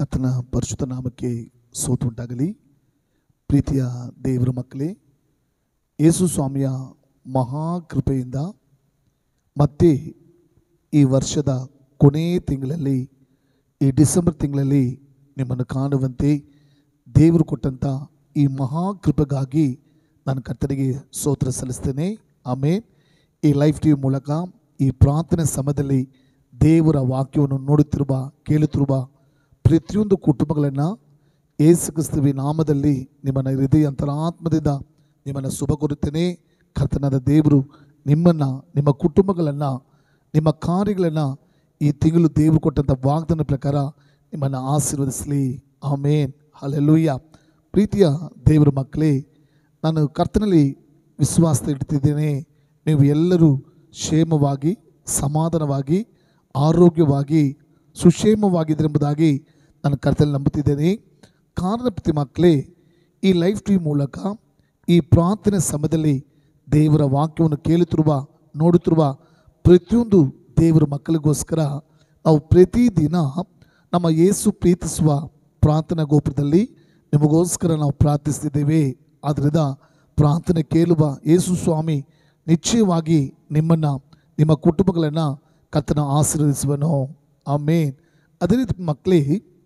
ಕರ್ತನ ಪರಿಶುದ್ಧ ನಾಮಕ್ಕೆ ಸೋತುಂಟಾಗಲಿ ಪ್ರೀತಿಯ ದೇವರ ಮಕ್ಕಳೇ ಯೇಸು ಸ್ವಾಮಿಯ ಮಹಾಕೃಪೆಯಿಂದ ಮತ್ತೆ ಈ ವರ್ಷದ ಕೊನೆ ತಿಂಗಳಲ್ಲಿ ಈ ಡಿಸೆಂಬರ್ ತಿಂಗಳಲ್ಲಿ ನಿಮ್ಮನ್ನು ಕಾಣುವಂತೆ ದೇವರು ಕೊಟ್ಟಂಥ ಈ ಮಹಾಕೃಪೆಗಾಗಿ ನಾನು ಕರ್ತನಿಗೆ ಸ್ತೋತ್ರ ಸಲ್ಲಿಸ್ತೇನೆ ಆಮೇಲೆ ಈ ಲೈಫ್ ಟಿವಿ ಮೂಲಕ ಈ ಪ್ರಾರ್ಥನೆ ಸಮಯದಲ್ಲಿ ದೇವರ ವಾಕ್ಯವನ್ನು ನೋಡುತ್ತಿರುವ ಕೇಳುತ್ತಿರುವ ಪ್ರತಿಯೊಂದು ಕುಟುಂಬಗಳನ್ನು ಏಸು ಕ್ರಿಸ್ತುವಿ ನಾಮದಲ್ಲಿ ನಿಮ್ಮನ್ನು ಹೃದಯ ಅಂತರಾತ್ಮದಿಂದ ನಿಮ್ಮನ್ನು ಶುಭ ಕೋರುತ್ತೇನೆ ಕರ್ತನಾದ ದೇವರು ನಿಮ್ಮನ್ನು ನಿಮ್ಮ ಕುಟುಂಬಗಳನ್ನು ನಿಮ್ಮ ಕಾರ್ಯಗಳನ್ನು ಈ ತಿಂಗಳು ದೇವರು ಕೊಟ್ಟಂಥ ವಾಗ್ದಾನ ಪ್ರಕಾರ ನಿಮ್ಮನ್ನು ಆಶೀರ್ವದಿಸಲಿ ಆಮೇನ್ ಹಲೆಲೂಯ್ಯ ಪ್ರೀತಿಯ ದೇವರ ಮಕ್ಕಳೇ ನಾನು ಕರ್ತನಲ್ಲಿ ವಿಶ್ವಾಸ ಇಡ್ತಿದ್ದೇನೆ ನೀವು ಎಲ್ಲರೂ ಕ್ಷೇಮವಾಗಿ ಸಮಾಧಾನವಾಗಿ ಆರೋಗ್ಯವಾಗಿ ಸುಕ್ಷೇಮವಾಗಿದ್ದರೆಂಬುದಾಗಿ ನಾನು ಕರ್ತನಲ್ಲಿ ನಂಬುತ್ತಿದ್ದೇನೆ ಕಾರಣ ಪ್ರತಿ ಮಕ್ಕಳೇ ಈ ಲೈಫ್ ಟಿವಿ ಮೂಲಕ ಈ ಪ್ರಾರ್ಥನೆ ಸಮಯದಲ್ಲಿ ದೇವರ ವಾಕ್ಯವನ್ನು ಕೇಳುತ್ತಿರುವ ನೋಡುತ್ತಿರುವ ಪ್ರತಿಯೊಂದು ದೇವರ ಮಕ್ಕಳಿಗೋಸ್ಕರ ನಾವು ಪ್ರತಿದಿನ ನಮ್ಮ ಯೇಸು ಪ್ರೀತಿಸುವ ಪ್ರಾರ್ಥನಾ ಗೋಪುರದಲ್ಲಿ ನಿಮಗೋಸ್ಕರ ನಾವು ಪ್ರಾರ್ಥಿಸ್ತಿದ್ದೇವೆ ಆದ್ದರಿಂದ ಪ್ರಾರ್ಥನೆ ಕೇಳುವ ಯೇಸು ಸ್ವಾಮಿ ನಿಶ್ಚಯವಾಗಿ ನಿಮ್ಮನ್ನು ನಿಮ್ಮ ಕುಟುಂಬಗಳನ್ನು ಕರ್ತನ ಆಶೀರ್ವದಿಸುವನು ಆಮೇನ್ ಅದೇ ರೀತಿ ಮಕ್ಕಳೇ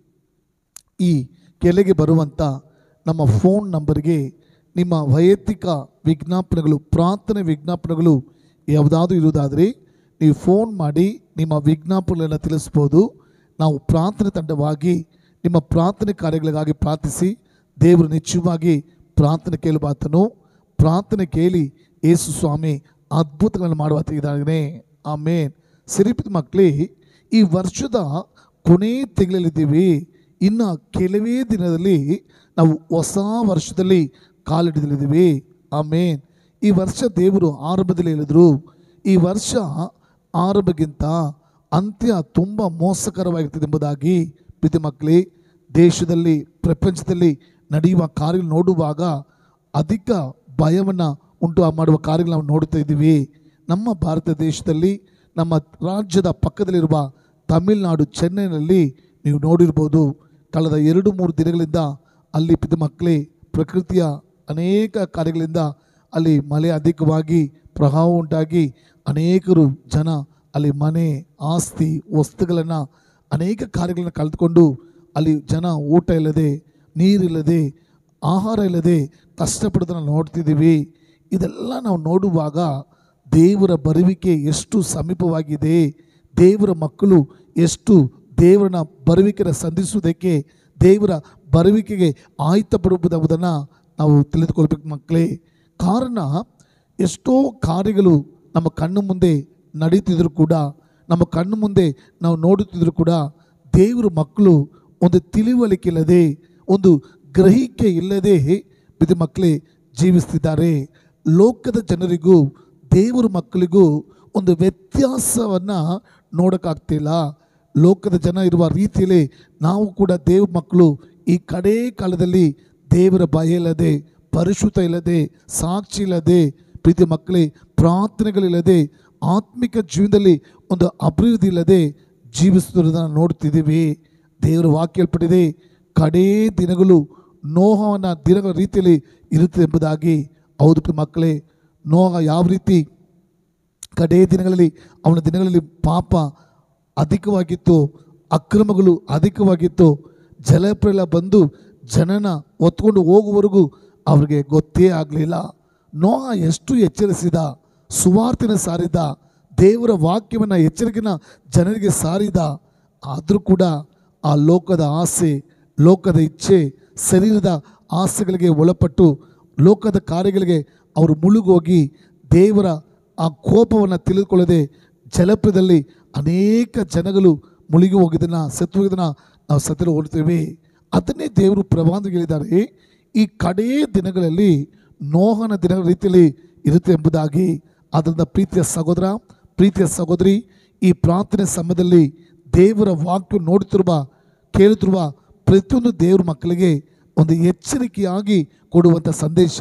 ಈ ಕೆಳಗೆ ಬರುವಂಥ ನಮ್ಮ ಫೋನ್ ನಂಬರ್ಗೆ ನಿಮ್ಮ ವೈಯಕ್ತಿಕ ವಿಜ್ಞಾಪನೆಗಳು ಪ್ರಾರ್ಥನೆ ವಿಜ್ಞಾಪನೆಗಳು ಯಾವುದಾದ್ರೂ ಇರುವುದಾದರೆ ನೀವು ಫೋನ್ ಮಾಡಿ ನಿಮ್ಮ ವಿಜ್ಞಾಪನೆಗಳನ್ನು ತಿಳಿಸ್ಬೋದು ನಾವು ಪ್ರಾರ್ಥನೆ ತಂಡವಾಗಿ ನಿಮ್ಮ ಪ್ರಾರ್ಥನೆ ಕಾರ್ಯಗಳಿಗಾಗಿ ಪ್ರಾರ್ಥಿಸಿ ದೇವರು ನಿಶ್ಚಯವಾಗಿ ಪ್ರಾರ್ಥನೆ ಕೇಳುವಾತನು ಪ್ರಾರ್ಥನೆ ಕೇಳಿ ಯೇಸು ಸ್ವಾಮಿ ಅದ್ಭುತಗಳನ್ನು ಮಾಡುವಾತ ಇದ್ದಾನೆ ಆಮೇನ್ ಸಿರಿಪಿತ ಮಕ್ಕಳೇ ಈ ವರ್ಷದ ಕೊನೆ ತಿಂಗಳಲ್ಲಿದ್ದೀವಿ ಇನ್ನು ಕೆಲವೇ ದಿನದಲ್ಲಿ ನಾವು ಹೊಸ ವರ್ಷದಲ್ಲಿ ಕಾಲಿಡಲಿದ್ದೀವಿ ಆಮೇನ್ ಈ ವರ್ಷ ದೇವರು ಆರಂಭದಲ್ಲಿ ಹೇಳಿದ್ರು ಈ ವರ್ಷ ಆರಂಭಕ್ಕಿಂತ ಅಂತ್ಯ ತುಂಬ ಮೋಸಕರವಾಗಿರ್ತದೆ ಎಂಬುದಾಗಿ ಪ್ರೀತಿ ಮಕ್ಕಳೇ ದೇಶದಲ್ಲಿ ಪ್ರಪಂಚದಲ್ಲಿ ನಡೆಯುವ ಕಾರ್ಯ ನೋಡುವಾಗ ಅಧಿಕ ಭಯವನ್ನು ಉಂಟು ಮಾಡುವ ಕಾರ್ಯಗಳು ನಾವು ನೋಡ್ತಾ ಇದ್ದೀವಿ ನಮ್ಮ ಭಾರತ ದೇಶದಲ್ಲಿ ನಮ್ಮ ರಾಜ್ಯದ ಪಕ್ಕದಲ್ಲಿರುವ ತಮಿಳುನಾಡು ಚೆನ್ನೈನಲ್ಲಿ ನೀವು ನೋಡಿರ್ಬೋದು ಕಳೆದ ಎರಡು ಮೂರು ದಿನಗಳಿಂದ ಅಲ್ಲಿ ಪಿತ ಮಕ್ಕಳೇ ಪ್ರಕೃತಿಯ ಅನೇಕ ಕಾರ್ಯಗಳಿಂದ ಅಲ್ಲಿ ಮಳೆ ಅಧಿಕವಾಗಿ ಪ್ರವಾಹ ಉಂಟಾಗಿ ಅನೇಕರು ಜನ ಅಲ್ಲಿ ಮನೆ ಆಸ್ತಿ ವಸ್ತುಗಳನ್ನು ಅನೇಕ ಕಾರ್ಯಗಳನ್ನು ಕಳೆದುಕೊಂಡು ಅಲ್ಲಿ ಜನ ಊಟ ಇಲ್ಲದೆ ನೀರಿಲ್ಲದೆ ಆಹಾರ ಇಲ್ಲದೆ ಕಷ್ಟಪಡೋದನ್ನು ನೋಡ್ತಿದ್ದೀವಿ ಇದೆಲ್ಲ ನಾವು ನೋಡುವಾಗ ದೇವರ ಬರುವಿಕೆ ಎಷ್ಟು ಸಮೀಪವಾಗಿದೆ ದೇವರ ಮಕ್ಕಳು ಎಷ್ಟು ದೇವರನ್ನ ಬರುವಿಕೆನ ಸಂಧಿಸುವುದಕ್ಕೆ ದೇವರ ಬರುವಿಕೆಗೆ ಆಯ್ತ ಪಡುವುದನ್ನು ನಾವು ತಿಳಿದುಕೊಳ್ಬೇಕು ಮಕ್ಕಳೇ ಕಾರಣ ಎಷ್ಟೋ ಕಾರ್ಯಗಳು ನಮ್ಮ ಕಣ್ಣು ಮುಂದೆ ನಡೀತಿದ್ರು ಕೂಡ ನಮ್ಮ ಕಣ್ಣು ಮುಂದೆ ನಾವು ನೋಡುತ್ತಿದ್ರು ಕೂಡ ದೇವರ ಮಕ್ಕಳು ಒಂದು ತಿಳಿವಳಿಕೆ ಇಲ್ಲದೆ ಒಂದು ಗ್ರಹಿಕೆ ಇಲ್ಲದೆ ಬಿದ್ದು ಮಕ್ಕಳೇ ಜೀವಿಸ್ತಿದ್ದಾರೆ ಲೋಕದ ಜನರಿಗೂ ದೇವರ ಮಕ್ಕಳಿಗೂ ಒಂದು ವ್ಯತ್ಯಾಸವನ್ನು ನೋಡೋಕ್ಕಾಗ್ತಿಲ್ಲ ಲೋಕದ ಜನ ಇರುವ ರೀತಿಯಲ್ಲಿ ನಾವು ಕೂಡ ದೇವ್ರ ಮಕ್ಕಳು ಈ ಕಡೇ ಕಾಲದಲ್ಲಿ ದೇವರ ಭಯ ಇಲ್ಲದೆ ಪರಿಶುದ್ಧ ಇಲ್ಲದೆ ಸಾಕ್ಷಿ ಇಲ್ಲದೆ ಪ್ರೀತಿ ಮಕ್ಕಳೇ ಪ್ರಾರ್ಥನೆಗಳಿಲ್ಲದೆ ಆತ್ಮಿಕ ಜೀವನದಲ್ಲಿ ಒಂದು ಅಭಿವೃದ್ಧಿ ಇಲ್ಲದೆ ಜೀವಿಸುವುದನ್ನು ನೋಡ್ತಿದ್ದೀವಿ ದೇವರ ವಾಕ್ಯ ಹೇಳ್ಪಟ್ಟಿದೆ ಕಡೇ ದಿನಗಳು ನೋಹವನ ದಿನಗಳ ರೀತಿಯಲ್ಲಿ ಇರುತ್ತದೆ ಎಂಬುದಾಗಿ ಹೌದು ಪ್ರಿಯ ಮಕ್ಕಳೇ ನೋಹ ಯಾವ ರೀತಿ ಕಡೇ ದಿನಗಳಲ್ಲಿ ಅವನ ದಿನಗಳಲ್ಲಿ ಪಾಪ ಅಧಿಕವಾಗಿತ್ತು ಅಕ್ರಮಗಳು ಅಧಿಕವಾಗಿತ್ತು ಜಲಪ್ರಲ ಬಂದು ಜನನ ಹೊತ್ಕೊಂಡು ಹೋಗುವವರೆಗೂ ಅವ್ರಿಗೆ ಗೊತ್ತೇ ಆಗಲಿಲ್ಲ ನೋಹ ಎಷ್ಟು ಎಚ್ಚರಿಸಿದ ಸುವಾರ್ತಿನ ಸಾರಿದ ದೇವರ ವಾಕ್ಯವನ್ನು ಎಚ್ಚರಿಕೆನ ಜನರಿಗೆ ಸಾರಿದ ಆದರೂ ಕೂಡ ಆ ಲೋಕದ ಆಸೆ ಲೋಕದ ಇಚ್ಛೆ ಶರೀರದ ಆಸೆಗಳಿಗೆ ಒಳಪಟ್ಟು ಲೋಕದ ಕಾರ್ಯಗಳಿಗೆ ಅವರು ಮುಳುಗೋಗಿ ದೇವರ ಆ ಕೋಪವನ್ನು ತಿಳಿದುಕೊಳ್ಳದೆ ಜಲಪ್ರದಲ್ಲಿ ಅನೇಕ ಜನಗಳು ಮುಳುಗಿ ಹೋಗಿದ್ದನ್ನು ಸತ್ತು ಹೋಗಿದ್ದನ್ನು ನಾವು ಸತ್ತಲು ಓಡ್ತೇವೆ ಅದನ್ನೇ ದೇವರು ಪ್ರಬಂಧ ಹೇಳಿದ್ದಾರೆ ಈ ಕಡೇ ದಿನಗಳಲ್ಲಿ ನೋಹನ ದಿನಗಳ ರೀತಿಯಲ್ಲಿ ಇರುತ್ತೆ ಎಂಬುದಾಗಿ ಆದ್ದರಿಂದ ಪ್ರೀತಿಯ ಸಹೋದರ ಪ್ರೀತಿಯ ಸಹೋದರಿ ಈ ಪ್ರಾರ್ಥನೆ ಸಮಯದಲ್ಲಿ ದೇವರ ವಾಕ್ಯ ನೋಡುತ್ತಿರುವ ಕೇಳುತ್ತಿರುವ ಪ್ರತಿಯೊಂದು ದೇವರ ಮಕ್ಕಳಿಗೆ ಒಂದು ಎಚ್ಚರಿಕೆಯಾಗಿ ಕೊಡುವಂಥ ಸಂದೇಶ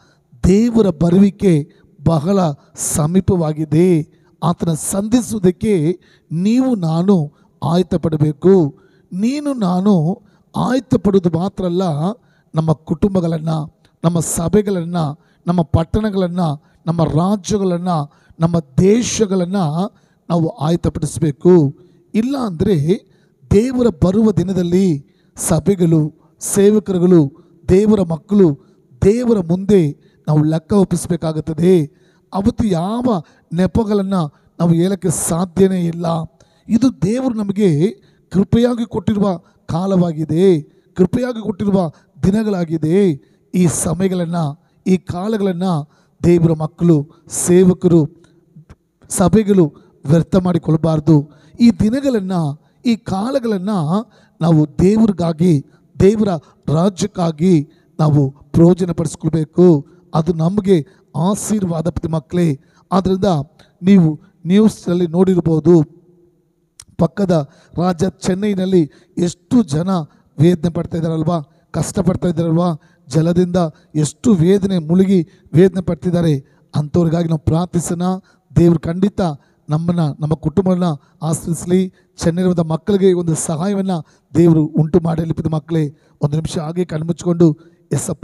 ದೇವರ ಬರುವಿಕೆ ಬಹಳ ಸಮೀಪವಾಗಿದೆ ಆತನ ಸಂಧಿಸುವುದಕ್ಕೆ ನೀವು ನಾನು ಆಯತ ಪಡಬೇಕು ನೀನು ನಾನು ಆಯ್ತಪಡುವುದು ಮಾತ್ರ ಅಲ್ಲ ನಮ್ಮ ಕುಟುಂಬಗಳನ್ನು ನಮ್ಮ ಸಭೆಗಳನ್ನು ನಮ್ಮ ಪಟ್ಟಣಗಳನ್ನು ನಮ್ಮ ರಾಜ್ಯಗಳನ್ನು ನಮ್ಮ ದೇಶಗಳನ್ನು ನಾವು ಆಯ್ತಪಡಿಸಬೇಕು ಇಲ್ಲ ಅಂದರೆ ದೇವರ ಬರುವ ದಿನದಲ್ಲಿ ಸಭೆಗಳು ಸೇವಕರುಗಳು ದೇವರ ಮಕ್ಕಳು ದೇವರ ಮುಂದೆ ನಾವು ಲೆಕ್ಕ ಒಪ್ಪಿಸಬೇಕಾಗುತ್ತದೆ ಅವತ್ತು ಯಾವ ನೆಪಗಳನ್ನು ನಾವು ಹೇಳಕ್ಕೆ ಸಾಧ್ಯನೇ ಇಲ್ಲ ಇದು ದೇವರು ನಮಗೆ ಕೃಪೆಯಾಗಿ ಕೊಟ್ಟಿರುವ ಕಾಲವಾಗಿದೆ ಕೃಪೆಯಾಗಿ ಕೊಟ್ಟಿರುವ ದಿನಗಳಾಗಿದೆ ಈ ಸಮಯಗಳನ್ನು ಈ ಕಾಲಗಳನ್ನು ದೇವರ ಮಕ್ಕಳು ಸೇವಕರು ಸಭೆಗಳು ವ್ಯರ್ಥ ಮಾಡಿಕೊಳ್ಳಬಾರ್ದು ಈ ದಿನಗಳನ್ನು ಈ ಕಾಲಗಳನ್ನು ನಾವು ದೇವ್ರಿಗಾಗಿ ದೇವರ ರಾಜ್ಯಕ್ಕಾಗಿ ನಾವು ಪ್ರಯೋಜನಪಡಿಸ್ಕೊಳ್ಬೇಕು ಅದು ನಮಗೆ ಆಶೀರ್ವಾದ ಪ್ರತಿ ಮಕ್ಕಳೇ ಆದ್ದರಿಂದ ನೀವು ನ್ಯೂಸ್ನಲ್ಲಿ ನೋಡಿರ್ಬೋದು ಪಕ್ಕದ ರಾಜ್ಯ ಚೆನ್ನೈನಲ್ಲಿ ಎಷ್ಟು ಜನ ವೇದನೆ ಪಡ್ತಾ ಇದ್ದಾರಲ್ವಾ ಕಷ್ಟಪಡ್ತಾ ಇದ್ದಾರಲ್ವಾ ಜಲದಿಂದ ಎಷ್ಟು ವೇದನೆ ಮುಳುಗಿ ವೇದನೆ ಪಡ್ತಿದ್ದಾರೆ ಅಂಥವ್ರಿಗಾಗಿ ನಾವು ಪ್ರಾರ್ಥಿಸೋಣ ದೇವರು ಖಂಡಿತ ನಮ್ಮನ್ನು ನಮ್ಮ ಕುಟುಂಬಗಳನ್ನ ಆಶ್ರಯಿಸಲಿ ಚೆನ್ನೈರದ ಮಕ್ಕಳಿಗೆ ಒಂದು ಸಹಾಯವನ್ನು ದೇವರು ಉಂಟು ಮಾಡಲಿ ಪ್ರಿಯ ಮಕ್ಕಳೇ ಒಂದು ನಿಮಿಷ ಹಾಗೆ ಕಣ್ಮುಚ್ಕೊಂಡು ಎಸ್ಸಪ್ಪ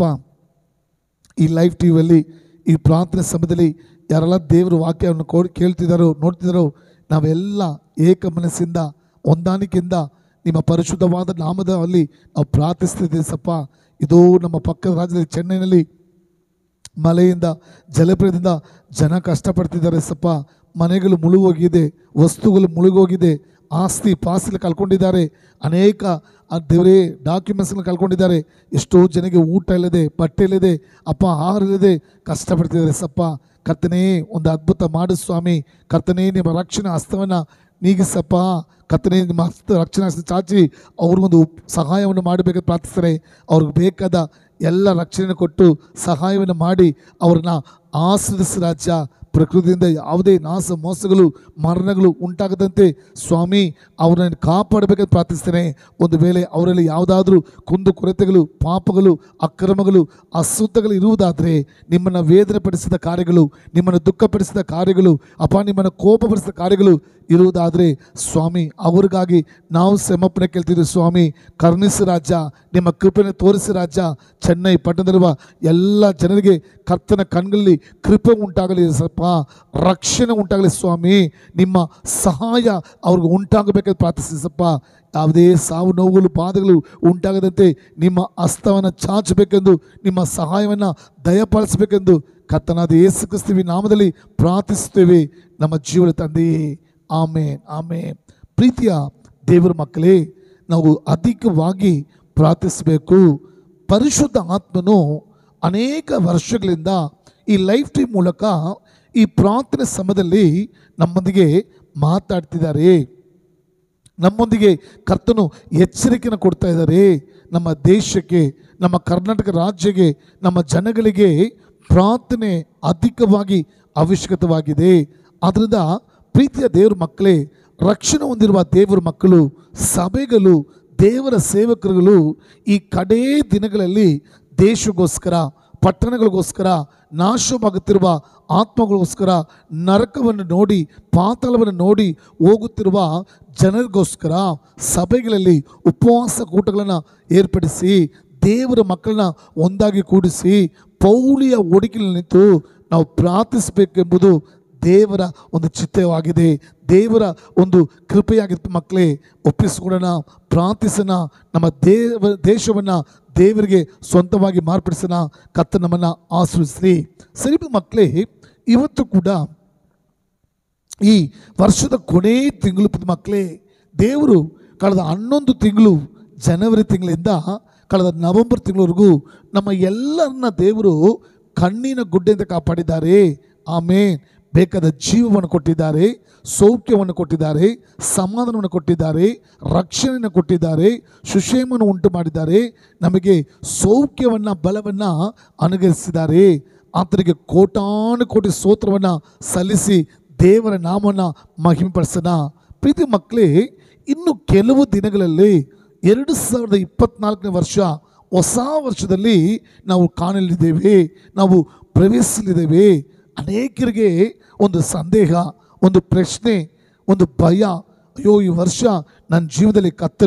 ಈ ಲೈವ್ ಟಿ ವಿಯಲ್ಲಿ ಈ ಪ್ರಾರ್ಥನೆ ಸಮಯದಲ್ಲಿ ಯಾರೆಲ್ಲ ದೇವರ ವಾಕ್ಯವನ್ನು ಕೋ ಕೇಳ್ತಿದ್ದಾರೋ ನೋಡ್ತಿದ್ದಾರೋ ನಾವೆಲ್ಲ ಏಕ ಮನಸ್ಸಿಂದ ಹೊಂದಾಣಿಕೆಯಿಂದ ನಿಮ್ಮ ಪರಿಶುದ್ಧವಾದ ನಾಮದ ಅಲ್ಲಿ ನಾವು ಪ್ರಾರ್ಥಿಸ್ತಿದ್ದೇವೆ ಸಪ್ಪ ಇದು ನಮ್ಮ ಪಕ್ಕದ ರಾಜ್ಯದಲ್ಲಿ ಚೆನ್ನೈನಲ್ಲಿ ಮಳೆಯಿಂದ ಜಲಪ್ರದಿಂದ ಜನ ಕಷ್ಟಪಡ್ತಿದ್ದಾರೆ ಸಪ್ಪ ಮನೆಗಳು ಮುಳುಗೋಗಿದೆ ವಸ್ತುಗಳು ಮುಳುಗೋಗಿದೆ ಆಸ್ತಿ ಪಾಸ್ತಿಲಿ ಕಳ್ಕೊಂಡಿದ್ದಾರೆ ಅನೇಕ ಆ ದೇವರೇ ಡಾಕ್ಯುಮೆಂಟ್ಸ್ಗಳನ್ನ ಕಳ್ಕೊಂಡಿದ್ದಾರೆ ಎಷ್ಟೋ ಜನಕ್ಕೆ ಊಟ ಇಲ್ಲದೆ ಬಟ್ಟೆ ಇಲ್ಲದೆ ಅಪ್ಪ ಆಹಾರ ಇಲ್ಲದೆ ಕಷ್ಟಪಡ್ತಿದ್ದಾರೆ ಸಪ್ಪ ಕರ್ತನೇ ಒಂದು ಅದ್ಭುತ ಮಾಡು ಸ್ವಾಮಿ ಕರ್ತನೇ ನಿಮ್ಮ ರಕ್ಷಣಾ ಹಸ್ತವನ್ನು ನೀಗಿಸಪ್ಪ ಕರ್ತನೇ ನಿಮ್ಮ ಹಸ್ತ ರಕ್ಷಣಾ ಹಸ್ತ ಚಾಚಿ ಅವ್ರಿಗೊಂದು ಸಹಾಯವನ್ನು ಮಾಡಬೇಕಂತ ಪ್ರಾರ್ಥಿಸ್ತಾರೆ ಅವ್ರಿಗೆ ಬೇಕಾದ ಎಲ್ಲ ರಕ್ಷಣೆ ಕೊಟ್ಟು ಸಹಾಯವನ್ನು ಮಾಡಿ ಅವ್ರನ್ನ ಆಸ್ವಾದಿಸ ರಾಜ್ಯ ಪ್ರಕೃತಿಯಿಂದ ಯಾವುದೇ ನಾಶ ಮೋಸಗಳು ಮರಣಗಳು ಉಂಟಾಗದಂತೆ ಸ್ವಾಮಿ ಅವರನ್ನು ಕಾಪಾಡಬೇಕಂತ ಪ್ರಾರ್ಥಿಸ್ತೇನೆ ಒಂದು ವೇಳೆ ಅವರಲ್ಲಿ ಯಾವುದಾದ್ರೂ ಕುಂದು ಕೊರತೆಗಳು ಪಾಪಗಳು ಅಕ್ರಮಗಳು ಅಶುದ್ಧಗಳು ಇರುವುದಾದರೆ ನಿಮ್ಮನ್ನು ವೇದನೆ ಪಡಿಸಿದ ಕಾರ್ಯಗಳು ನಿಮ್ಮನ್ನು ದುಃಖಪಡಿಸಿದ ಕಾರ್ಯಗಳು ಅಪ್ಪ ನಿಮ್ಮನ್ನು ಕೋಪಪಡಿಸಿದ ಕಾರ್ಯಗಳು ಇರುವುದಾದರೆ ಸ್ವಾಮಿ ಅವ್ರಿಗಾಗಿ ನಾವು ಕ್ಷಮಾಪಣೆ ಕೇಳ್ತಿದ್ದೀವಿ ಸ್ವಾಮಿ ಕರುಣಿಸಿ ರಾಜ್ಯ ನಿಮ್ಮ ಕೃಪೆನ ತೋರಿಸಿ ರಾಜ್ಯ ಚೆನ್ನೈ ಪಟ್ಟಣದಲ್ಲಿರುವ ಎಲ್ಲ ಜನರಿಗೆ ಕರ್ತನ ಕಣ್ಗಳಲ್ಲಿ ಕೃಪೆ ಉಂಟಾಗಲಿ ಸ್ವಲ್ಪ ರಕ್ಷಣೆ ಉಂಟಾಗಲಿ ಸ್ವಾಮಿ ನಿಮ್ಮ ಸಹಾಯ ಅವ್ರಿಗೆ ಉಂಟಾಗಬೇಕಂತ ಪ್ರಾರ್ಥಿಸಪ್ಪ ಯಾವುದೇ ಸಾವು ನೋವುಗಳು ಬಾಧೆಗಳು ಉಂಟಾಗದಂತೆ ನಿಮ್ಮ ಹಸ್ತವನ್ನು ಚಾಚಬೇಕೆಂದು ನಿಮ್ಮ ಸಹಾಯವನ್ನು ದಯಪಾಲಿಸಬೇಕೆಂದು ಕರ್ತನಾದ ಯೇಸು ಕ್ರಿಸ್ತೀವಿ ನಾಮದಲ್ಲಿ ಪ್ರಾರ್ಥಿಸುತ್ತೇವೆ ನಮ್ಮ ಜೀವನ ತಂದೆಯೇ ಆಮೇನ್ ಆಮೇನ್ ಪ್ರೀತಿಯ ದೇವರ ಮಕ್ಕಳೇ ನಾವು ಅಧಿಕವಾಗಿ ಪ್ರಾರ್ಥಿಸಬೇಕು ಪರಿಶುದ್ಧ ಆತ್ಮನು ಅನೇಕ ವರ್ಷಗಳಿಂದ ಈ ಲೈಫ್ ಟೈಮ್ ಮೂಲಕ ಈ ಪ್ರಾರ್ಥನೆ ಸಮಯದಲ್ಲಿ ನಮ್ಮೊಂದಿಗೆ ಮಾತಾಡ್ತಿದ್ದಾರೆ ನಮ್ಮೊಂದಿಗೆ ಕರ್ತನು ಎಚ್ಚರಿಕೆಯನ್ನು ಕೊಡ್ತಾ ಇದ್ದಾರೆ ನಮ್ಮ ದೇಶಕ್ಕೆ ನಮ್ಮ ಕರ್ನಾಟಕ ರಾಜ್ಯಕ್ಕೆ ನಮ್ಮ ಜನಗಳಿಗೆ ಪ್ರಾರ್ಥನೆ ಅಧಿಕವಾಗಿ ಅವಶ್ಯಕತೆವಾಗಿದೆ ಆದ್ದರಿಂದ ಪ್ರೀತಿಯ ದೇವ್ರ ಮಕ್ಕಳೇ ರಕ್ಷಣೆ ಹೊಂದಿರುವ ದೇವರ ಮಕ್ಕಳು ಸಭೆಗಳು ದೇವರ ಸೇವಕರುಗಳು ಈ ಕಡೇ ದಿನಗಳಲ್ಲಿ ದೇಶಗೋಸ್ಕರ ಪಟ್ಟಣಗಳಿಗೋಸ್ಕರ ನಾಶವಾಗುತ್ತಿರುವ ಆತ್ಮಗಳಿಗೋಸ್ಕರ ನರಕವನ್ನು ನೋಡಿ ಪಾತಾಳವನ್ನು ನೋಡಿ ಹೋಗುತ್ತಿರುವ ಜನರಿಗೋಸ್ಕರ ಸಭೆಗಳಲ್ಲಿ ಉಪವಾಸ ಕೂಟಗಳನ್ನು ಏರ್ಪಡಿಸಿ ದೇವರ ಮಕ್ಕಳನ್ನ ಒಂದಾಗಿ ಕೂಡಿಸಿ ಪೌಳಿಯ ಒಡಕಿನಲ್ಲಿ ನಿಂತು ನಾವು ಪ್ರಾರ್ಥಿಸಬೇಕೆಂಬುದು ದೇವರ ಒಂದು ಚಿತ್ತವಾಗಿದೆ ದೇವರ ಒಂದು ಕೃಪೆಯಾಗಿತ್ತು ಮಕ್ಕಳೇ ಒಪ್ಪಿಸಿಕೊಡೋಣ ಪ್ರಾರ್ಥಿಸೋಣ ನಮ್ಮ ದೇವ ದೇಶವನ್ನು ದೇವರಿಗೆ ಸ್ವಂತವಾಗಿ ಮಾರ್ಪಡಿಸೋಣ ಕತ್ತ ನಮ್ಮನ್ನು ಆಶ್ರಯಿಸಲಿ ಸರಿ ಮಕ್ಕಳೇ ಇವತ್ತು ಕೂಡ ಈ ವರ್ಷದ ಕೊನೆ ತಿಂಗಳು ಪ್ರಿಯ ಮಕ್ಕಳೇ ದೇವರು ಕಳೆದ ಹನ್ನೊಂದು ತಿಂಗಳು ಜನವರಿ ತಿಂಗಳಿಂದ ಕಳೆದ ನವೆಂಬರ್ ತಿಂಗಳವರೆಗೂ ನಮ್ಮ ಎಲ್ಲರನ್ನ ದೇವರು ಕಣ್ಣಿನ ಗುಡ್ಡೆಯಿಂದ ಕಾಪಾಡಿದ್ದಾರೆ ಆಮೇಲೆ ಬೇಕಾದ ಜೀವವನ್ನು ಕೊಟ್ಟಿದ್ದಾರೆ ಸೌಖ್ಯವನ್ನು ಕೊಟ್ಟಿದ್ದಾರೆ ಸಮಾಧಾನವನ್ನು ಕೊಟ್ಟಿದ್ದಾರೆ ರಕ್ಷಣೆಯನ್ನು ಕೊಟ್ಟಿದ್ದಾರೆ ಸುಷೇಮವನ್ನು ಉಂಟು ಮಾಡಿದ್ದಾರೆ ನಮಗೆ ಸೌಖ್ಯವನ್ನು ಬಲವನ್ನು ಅನುಗ್ರಹಿಸಿದ್ದಾರೆ ಆತನಿಗೆ ಕೋಟಾನು ಕೋಟಿ ಸ್ತೋತ್ರವನ್ನು ಸಲ್ಲಿಸಿ ದೇವರ ನಾಮವನ್ನು ಮಹಿಮೆಪಡಿಸೋಣ ಪ್ರೀತಿ ಮಕ್ಕಳೇ ಇನ್ನು ಕೆಲವು ದಿನಗಳಲ್ಲಿ ಎರಡು ಸಾವಿರದ ಇಪ್ಪತ್ನಾಲ್ಕನೇ ವರ್ಷ ಹೊಸ ವರ್ಷದಲ್ಲಿ ನಾವು ಕಾಣಲಿದ್ದೇವೆ ನಾವು ಪ್ರವೇಶಿಸಲಿದ್ದೇವೆ ಅನೇಕರಿಗೆ ಒಂದು ಸಂದೇಹ ಒಂದು ಪ್ರಶ್ನೆ ಒಂದು ಭಯ ಅಯ್ಯೋ ಈ ವರ್ಷ ನನ್ನ ಜೀವನದಲ್ಲಿ ಕತ್ತಲು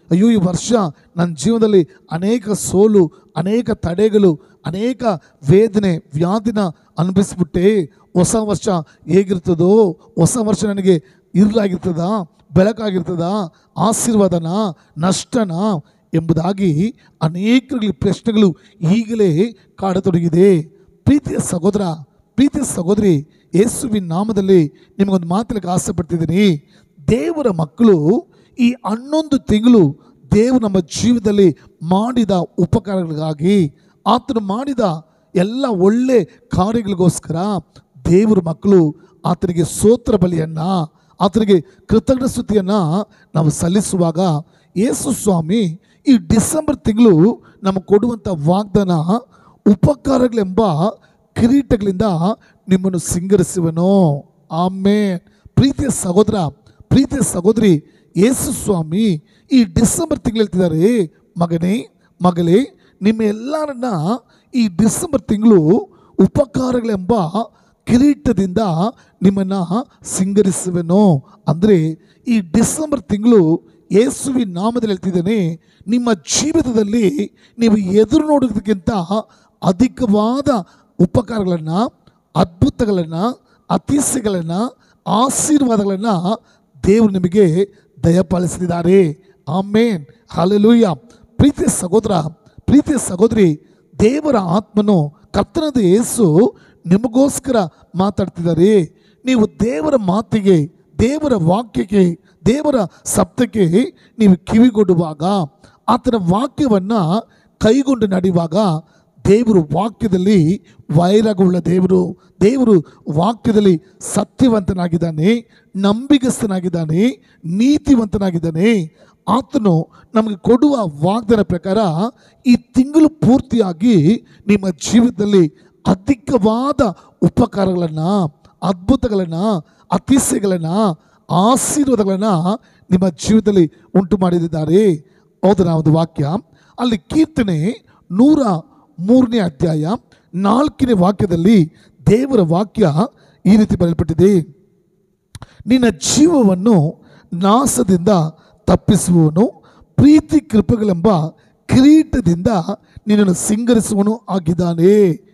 ಅಯ್ಯೋ ಈ ವರ್ಷ ನನ್ನ ಜೀವನದಲ್ಲಿ ಅನೇಕ ಸೋಲು ಅನೇಕ ತಡೆಗಳು ಅನೇಕ ವೇದನೆ ವ್ಯಾಧಿನ ಅನುಭವಿಸ್ಬಿಟ್ಟೆ ಹೊಸ ವರ್ಷ ಹೇಗಿರ್ತದೋ ಹೊಸ ವರ್ಷ ನನಗೆ ಇರಲಾಗಿರ್ತದ ಬೆಳಕಾಗಿರ್ತದ ಆಶೀರ್ವಾದನ ನಷ್ಟನ ಎಂಬುದಾಗಿ ಅನೇಕರಲ್ಲಿ ಪ್ರಶ್ನೆಗಳು ಈಗಲೇ ಕಾಡತೊಡಗಿದೆ ಪ್ರೀತಿಯ ಸಹೋದರ ಪ್ರೀತಿಯ ಸಹೋದರಿ ಯೇಸುವಿನ ನಾಮದಲ್ಲಿ ನಿಮಗೊಂದು ಮಾತಲಿಕ್ಕೆ ಆಸೆ ಪಡ್ತಿದ್ದೀನಿ ದೇವರ ಮಕ್ಕಳು ಈ ಹನ್ನೊಂದು ತಿಂಗಳು ದೇವರು ನಮ್ಮ ಜೀವನದಲ್ಲಿ ಮಾಡಿದ ಉಪಕಾರಗಳಿಗಾಗಿ ಆತನು ಮಾಡಿದ ಎಲ್ಲ ಒಳ್ಳೆ ಕಾರ್ಯಗಳಿಗೋಸ್ಕರ ದೇವರ ಮಕ್ಕಳು ಆತನಿಗೆ ಸೋತ್ರ ಬಲಿಯನ್ನ ಆತನಿಗೆ ಕೃತಜ್ಞ ಸ್ತುತಿಯನ್ನ ನಾವು ಸಲ್ಲಿಸುವಾಗ ಯೇಸು ಸ್ವಾಮಿ ಈ ಡಿಸೆಂಬರ್ ತಿಂಗಳು ನಮಗೆ ಕೊಡುವಂಥ ವಾಗ್ದಾನ ಉಪಕಾರಗಳೆಂಬ ಕಿರೀಟಗಳಿಂದ ನಿಮ್ಮನ್ನು ಸಿಂಗರಿಸುವನು ಆಮೇಲೆ ಪ್ರೀತಿಯ ಸಹೋದರ ಪ್ರೀತಿಯ ಸಹೋದರಿ ಯೇಸು ಸ್ವಾಮಿ ಈ ಡಿಸೆಂಬರ್ ತಿಂಗಳು ಹೇಳ್ತಿದ್ದಾರೆ ಮಗನೇ ಮಗಳೇ ನಿಮ್ಮ ಎಲ್ಲರನ್ನ ಈ ಡಿಸೆಂಬರ್ ತಿಂಗಳು ಉಪಕಾರಗಳೆಂಬ ಕಿರೀಟದಿಂದ ನಿಮ್ಮನ್ನು ಸಿಂಗರಿಸುವೆನು ಅಂದರೆ ಈ ಡಿಸೆಂಬರ್ ತಿಂಗಳು ಯೇಸುವಿನ ನಾಮದಲ್ಲಿ ಹೇಳ್ತಿದ್ದೇನೆ ನಿಮ್ಮ ಜೀವಿತದಲ್ಲಿ ನೀವು ಎದುರು ನೋಡೋದಕ್ಕಿಂತ ಅಧಿಕವಾದ ಉಪಕಾರಗಳನ್ನು ಅದ್ಭುತಗಳನ್ನು ಅತಿಥ್ಯಗಳನ್ನು ಆಶೀರ್ವಾದಗಳನ್ನು ದೇವರು ನಿಮಗೆ ದಯಪಾಲಿಸಿದ್ದಾರೆ ಆಮೇನ್ ಹಾಲೆಲೂಯ ಪ್ರೀತಿಯ ಸಹೋದರ ಪ್ರೀತಿಯ ಸಹೋದರಿ ದೇವರ ಆತ್ಮನು ಕರ್ತನದ ಯೇಸು ನಿಮಗೋಸ್ಕರ ಮಾತಾಡ್ತಿದ್ದಾರೆ ನೀವು ದೇವರ ಮಾತಿಗೆ ದೇವರ ವಾಕ್ಯಕ್ಕೆ ದೇವರ ಸಪ್ತಕ್ಕೆ ನೀವು ಕಿವಿಗೊಡುವಾಗ ಆತನ ವಾಕ್ಯವನ್ನು ಕೈಗೊಂಡು ನಡೆಯುವಾಗ ದೇವರು ವಾಕ್ಯದಲ್ಲಿ ವೈರಾಗವುಳ್ಳ ದೇವರು ದೇವರು ವಾಕ್ಯದಲ್ಲಿ ಸತ್ಯವಂತನಾಗಿದ್ದಾನೆ ನಂಬಿಗಸ್ತನಾಗಿದ್ದಾನೆ ನೀತಿವಂತನಾಗಿದ್ದಾನೆ ಆತನು ನಮಗೆ ಕೊಡುವ ವಾಗ್ದಾನ ಪ್ರಕಾರ ಈ ತಿಂಗಳು ಪೂರ್ತಿಯಾಗಿ ನಿಮ್ಮ ಜೀವಿತದಲ್ಲಿ ಅಧಿಕವಾದ ಉಪಕಾರಗಳನ್ನು ಅದ್ಭುತಗಳನ್ನು ಅತಿಥ್ಯಗಳನ್ನು ಆಶೀರ್ವಾದಗಳನ್ನು ನಿಮ್ಮ ಜೀವಿತದಲ್ಲಿ ಉಂಟು ಮಾಡಿದ್ದಾರೆ ಹೌದನ ಒಂದು ವಾಕ್ಯ ಅಲ್ಲಿ ಕೀರ್ತನೆ ನೂರ ಮೂರನೇ ಅಧ್ಯಾಯ ನಾಲ್ಕನೇ ವಾಕ್ಯದಲ್ಲಿ ದೇವರ ವಾಕ್ಯ ಈ ರೀತಿ ಬರೆಯಲ್ಪಟ್ಟಿದೆ ನಿನ್ನ ಜೀವವನ್ನು ನಾಶದಿಂದ ತಪ್ಪಿಸುವವನು ಪ್ರೀತಿ ಕೃಪೆಗಳೆಂಬ ಕಿರೀಟದಿಂದ ನಿನ್ನನ್ನು ಸಿಂಗರಿಸುವನು ಆಗಿದ್ದಾನೆ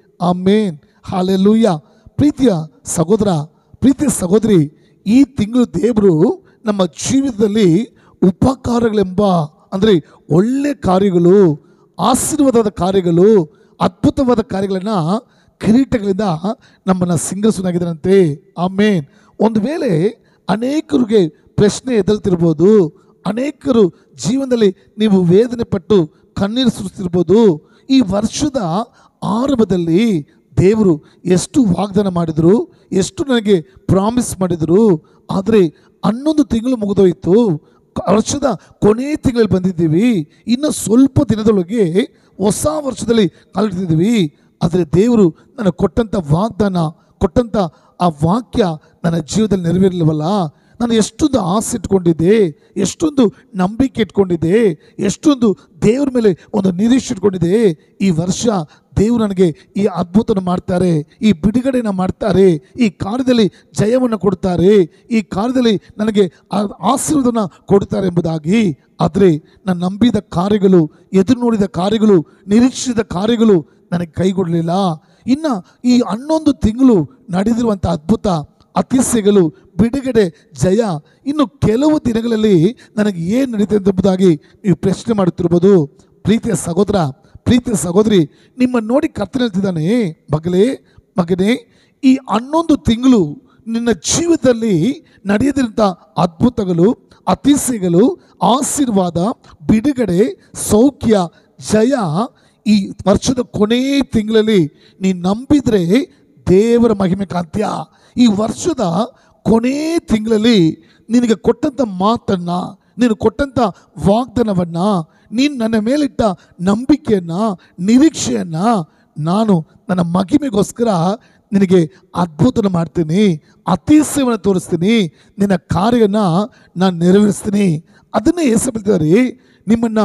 ಆಮೇನ್ ಹಾಲೆಲೂಯ ಪ್ರೀತಿಯ ಸಹೋದರ ಪ್ರೀತಿಯ ಸಹೋದರಿ ಈ ತಿಂಗಳು ದೇವರು ನಮ್ಮ ಜೀವಿತದಲ್ಲಿ ಉಪಕಾರಗಳೆಂಬ ಅಂದರೆ ಒಳ್ಳೆ ಕಾರ್ಯಗಳು ಆಶೀರ್ವಾದದ ಕಾರ್ಯಗಳು ಅದ್ಭುತವಾದ ಕಾರ್ಯಗಳನ್ನು ಕಿರೀಟಗಳಿಂದ ನಮ್ಮನ್ನು ಸಿಂಗರಿಸುನಾಗಿದ್ದಾರಂತೆ ಆಮೇನ್ ಒಂದು ವೇಳೆ ಅನೇಕರಿಗೆ ಪ್ರಶ್ನೆ ಎದಲ್ತಿರ್ಬೋದು ಅನೇಕರು ಜೀವನದಲ್ಲಿ ನೀವು ವೇದನೆ ಪಟ್ಟು ಕಣ್ಣೀರು ಸುರಿಸ್ತಿರ್ಬೋದು ಈ ವರ್ಷದ ಆರಂಭದಲ್ಲಿ ದೇವರು ಎಷ್ಟು ವಾಗ್ದಾನ ಮಾಡಿದರು ಎಷ್ಟು ನನಗೆ ಪ್ರಾಮಿಸ್ ಮಾಡಿದರು ಆದರೆ ಹನ್ನೊಂದು ತಿಂಗಳು ಮುಗಿದೋಯ್ತು ಕ- ವರ್ಷದ ಕೊನೆ ತಿಂಗಳಲ್ಲಿ ಬಂದಿದ್ದೀವಿ ಇನ್ನು ಸ್ವಲ್ಪ ದಿನದೊಳಗೆ ಹೊಸ ವರ್ಷದಲ್ಲಿ ಕಾಲಿಡ್ತಿದ್ದೀವಿ ಆದರೆ ದೇವರು ನನಗೆ ಕೊಟ್ಟಂಥ ವಾಗ್ದಾನ ಕೊಟ್ಟಂಥ ಆ ವಾಕ್ಯ ನನ್ನ ಜೀವನದಲ್ಲಿ ನೆರವೇರಲಿವಲ್ಲ ನಾನು ಎಷ್ಟೊಂದು ಆಸೆ ಇಟ್ಕೊಂಡಿದ್ದೆ ಎಷ್ಟೊಂದು ನಂಬಿಕೆ ಇಟ್ಕೊಂಡಿದ್ದೆ ಎಷ್ಟೊಂದು ದೇವ್ರ ಮೇಲೆ ಒಂದು ನಿರೀಕ್ಷೆ ಇಟ್ಕೊಂಡಿದ್ದೆ ಈ ವರ್ಷ ದೇವರು ನನಗೆ ಈ ಅದ್ಭುತನ ಮಾಡ್ತಾರೆ ಈ ಬಿಡುಗಡೆನ ಮಾಡ್ತಾರೆ ಈ ಕಾರ್ಯದಲ್ಲಿ ಜಯವನ್ನು ಕೊಡ್ತಾರೆ ಈ ಕಾರ್ಯದಲ್ಲಿ ನನಗೆ ಆ ಆಶೀರ್ವಾದನ ಕೊಡ್ತಾರೆ ಎಂಬುದಾಗಿ ಆದರೆ ನಾನು ನಂಬಿದ ಕಾರ್ಯಗಳು ಎದುರು ನೋಡಿದ ಕಾರ್ಯಗಳು ನಿರೀಕ್ಷಿಸಿದ ಕಾರ್ಯಗಳು ನನಗೆ ಕೈಗೊಳ್ಳಲಿಲ್ಲ ಇನ್ನು ಈ ಹನ್ನೊಂದು ತಿಂಗಳು ನಡೆದಿರುವಂಥ ಅದ್ಭುತ ಅತಿಥ್ಯಗಳು ಬಿಡುಗಡೆ ಜಯ ಇನ್ನು ಕೆಲವು ದಿನಗಳಲ್ಲಿ ನನಗೆ ಏನು ನಡೀತದೆ ಎಂಬುದಾಗಿ ನೀವು ಪ್ರಶ್ನೆ ಮಾಡುತ್ತಿರ್ಬೋದು ಪ್ರೀತಿಯ ಸಹೋದರ ಪ್ರೀತಿಯ ಸಹೋದರಿ ನಿಮ್ಮ ನೋಡಿ ಕರ್ತನ ಹೇಳ್ತಿದ್ದಾನೆ ಮಗಳೇ ಮಗನೇ ಈ ಹನ್ನೊಂದು ತಿಂಗಳು ನಿನ್ನ ಜೀವಿತದಲ್ಲಿ ನಡೆಯದಿರಂಥ ಅದ್ಭುತಗಳು ಅತಿಥ್ಯಗಳು ಆಶೀರ್ವಾದ ಬಿಡುಗಡೆ ಸೌಖ್ಯ ಜಯ ಈ ವರ್ಷದ ಕೊನೆ ತಿಂಗಳಲ್ಲಿ ನೀ ನಂಬಿದ್ರೆ ದೇವರ ಮಹಿಮೆ ಕಾಂತ್ಯ ಈ ವರ್ಷದ ಕೊನೆ ತಿಂಗಳಲ್ಲಿ ನಿನಗೆ ಕೊಟ್ಟಂಥ ಮಾತನ್ನ ನೀನು ಕೊಟ್ಟಂಥ ವಾಗ್ದಾನವನ್ನ ನೀನು ನನ್ನ ಮೇಲಿಟ್ಟ ನಂಬಿಕೆಯನ್ನ ನಿರೀಕ್ಷೆಯನ್ನ ನಾನು ನನ್ನ ಮಹಿಮೆಗೋಸ್ಕರ ನಿನಗೆ ಅದ್ಭುತನ ಮಾಡ್ತೀನಿ ಅತಿಶಯವನ್ನು ತೋರಿಸ್ತೀನಿ ನಿನ್ನ ಕಾರ್ಯನ ನಾನು ನೆರವೇರಿಸ್ತೀನಿ ಅದನ್ನೇ ಹೆಸರು ನಿಮ್ಮನ್ನ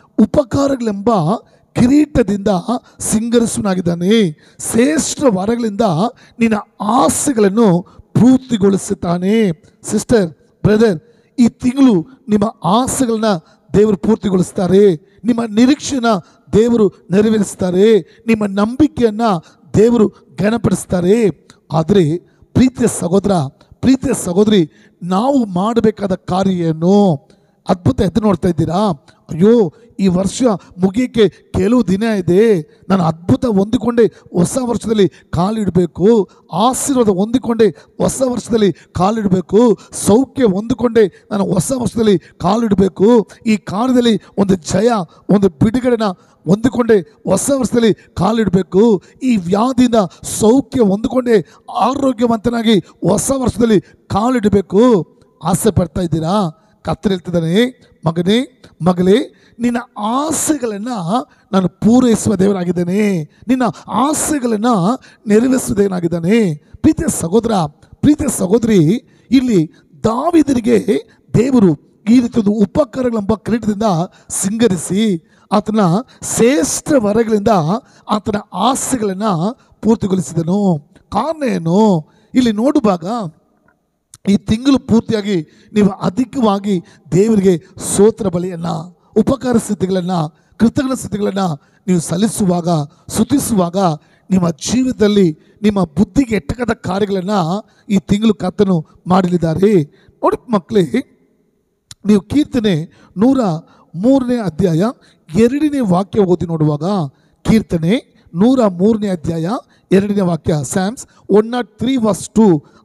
ಉಪಕಾರಗಳೆಂಬ ಕಿರೀಟದಿಂದ ಸಿಂಗರಿಸುವನಾಗಿದ್ದಾನೆ ಶ್ರೇಷ್ಠ ವರಗಳಿಂದ ನಿನ್ನ ಆಸೆಗಳನ್ನು ಪೂರ್ತಿಗೊಳಿಸುತ್ತಾನೆ ಸಿಸ್ಟರ್ ಬ್ರದರ್ ಈ ತಿಂಗಳು ನಿಮ್ಮ ಆಸೆಗಳನ್ನ ದೇವರು ಪೂರ್ತಿಗೊಳಿಸ್ತಾರೆ ನಿಮ್ಮ ನಿರೀಕ್ಷೆನ ದೇವರು ನೆರವೇರಿಸ್ತಾರೆ ನಿಮ್ಮ ನಂಬಿಕೆಯನ್ನ ದೇವರು ಘನಪಡಿಸ್ತಾರೆ ಆದರೆ ಪ್ರೀತಿಯ ಸಹೋದರ ಪ್ರೀತಿಯ ಸಹೋದರಿ ನಾವು ಮಾಡಬೇಕಾದ ಕಾರ್ಯ ಏನು ಅದ್ಭುತ ಎದ್ದು ನೋಡ್ತಾ ಇದ್ದೀರಾ ಅಯ್ಯೋ ಈ ವರ್ಷ ಮುಗಿಯಕ್ಕೆ ಕೆಲವು ದಿನ ಇದೆ ನಾನು ಅದ್ಭುತ ಹೊಂದಿಕೊಂಡೆ ಹೊಸ ವರ್ಷದಲ್ಲಿ ಕಾಲಿಡಬೇಕು ಆಶೀರ್ವಾದ ಹೊಂದಿಕೊಂಡೆ ಹೊಸ ವರ್ಷದಲ್ಲಿ ಕಾಲಿಡಬೇಕು ಸೌಖ್ಯ ಹೊಂದಿಕೊಂಡೆ ನಾನು ಹೊಸ ವರ್ಷದಲ್ಲಿ ಕಾಲಿಡಬೇಕು ಈ ಕಾಲದಲ್ಲಿ ಒಂದು ಜಯ ಒಂದು ಬಿಡುಗಡೆನ ಹೊಂದಿಕೊಂಡೆ ಹೊಸ ವರ್ಷದಲ್ಲಿ ಕಾಲಿಡಬೇಕು ಈ ವ್ಯಾಧಿಯಿಂದ ಸೌಖ್ಯ ಹೊಂದಿಕೊಂಡೆ ಆರೋಗ್ಯವಂತನಾಗಿ ಹೊಸ ವರ್ಷದಲ್ಲಿ ಕಾಲಿಡಬೇಕು ಆಸೆ ಪಡ್ತಾ ಇದ್ದೀರಾ ಕತ್ತರಿ ಹೇಳ್ತಿದ್ದಾನೆ ಮಗನೇ ಮಗಳೇ ನಿನ್ನ ಆಸೆಗಳನ್ನು ನಾನು ಪೂರೈಸುವ ದೇವರಾಗಿದ್ದೇನೆ ನಿನ್ನ ಆಸೆಗಳನ್ನು ನೆರವೇರಿಸುವ ದೇವನಾಗಿದ್ದಾನೆ ಪ್ರೀತಿಯ ಸಹೋದರ ಪ್ರೀತಿಯ ಸಹೋದರಿ ಇಲ್ಲಿ ದಾವಿದರಿಗೆ ದೇವರು ಈ ರೀತಿಯ ಉಪಕಾರಗಳೆಂಬ ಕಿರೀಟದಿಂದ ಸಿಂಗರಿಸಿ ಆತನ ಶ್ರೇಷ್ಠ ವರಗಳಿಂದ ಆತನ ಆಸೆಗಳನ್ನು ಪೂರ್ತಿಗೊಳಿಸಿದನು ಕಾರಣ ಏನು ಇಲ್ಲಿ ನೋಡುವಾಗ ಈ ತಿಂಗಳು ಪೂರ್ತಿಯಾಗಿ ನೀವು ಅಧಿಕವಾಗಿ ದೇವರಿಗೆ ಸೋತ್ರ ಬಲಿಯನ್ನು ಉಪಕಾರ ಸ್ಥಿತಿಗಳನ್ನು ಕೃತಜ್ಞ ಸ್ಥಿತಿಗಳನ್ನು ನೀವು ಸಲ್ಲಿಸುವಾಗ ಸುತಿಸುವಾಗ ನಿಮ್ಮ ಜೀವಿತದಲ್ಲಿ ನಿಮ್ಮ ಬುದ್ಧಿಗೆ ಎಟ್ಟಕದ ಕಾರ್ಯಗಳನ್ನು ಈ ತಿಂಗಳು ಕರ್ತನು ಮಾಡಲಿದ್ದಾರೆ ನೋಡಿ ಮಕ್ಕಳೇ ನೀವು ಕೀರ್ತನೆ ನೂರ ಮೂರನೇ ಅಧ್ಯಾಯ ಎರಡನೇ ವಾಕ್ಯ ಓದಿ ನೋಡುವಾಗ ಕೀರ್ತನೆ ನೂರ ಮೂರನೇ ಅಧ್ಯಾಯ ಎರಡನೇ ವಾಕ್ಯ psalms one not three was to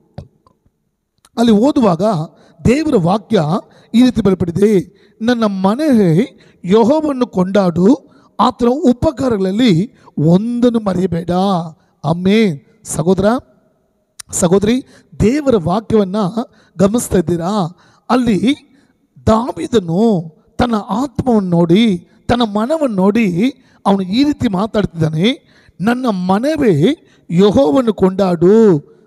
ಅಲ್ಲಿ ಓದುವಾಗ ದೇವರ ವಾಕ್ಯ ಈ ರೀತಿ ಬರಪಟ್ಟಿದೆ ನನ್ನ ಮನೆ ಯಹೋವನ್ನು ಕೊಂಡಾಡು ಆತನ ಉಪಕಾರಗಳಲ್ಲಿ ಒಂದನ್ನು ಮರೆಯಬೇಡ ಅಮ್ಮೇ ಸಹೋದರ ಸಹೋದರಿ ದೇವರ ವಾಕ್ಯವನ್ನು ಗಮನಿಸ್ತಾ ಇದ್ದೀರಾ ಅಲ್ಲಿ ದಾವಿದನು ತನ್ನ ಆತ್ಮವನ್ನು ನೋಡಿ ತನ್ನ ಮನವನ್ನು ನೋಡಿ ಅವನು ಈ ರೀತಿ ಮಾತಾಡ್ತಿದ್ದಾನೆ ನನ್ನ ಮನವೇ ಯಹೋವನ್ನು ಕೊಂಡಾಡು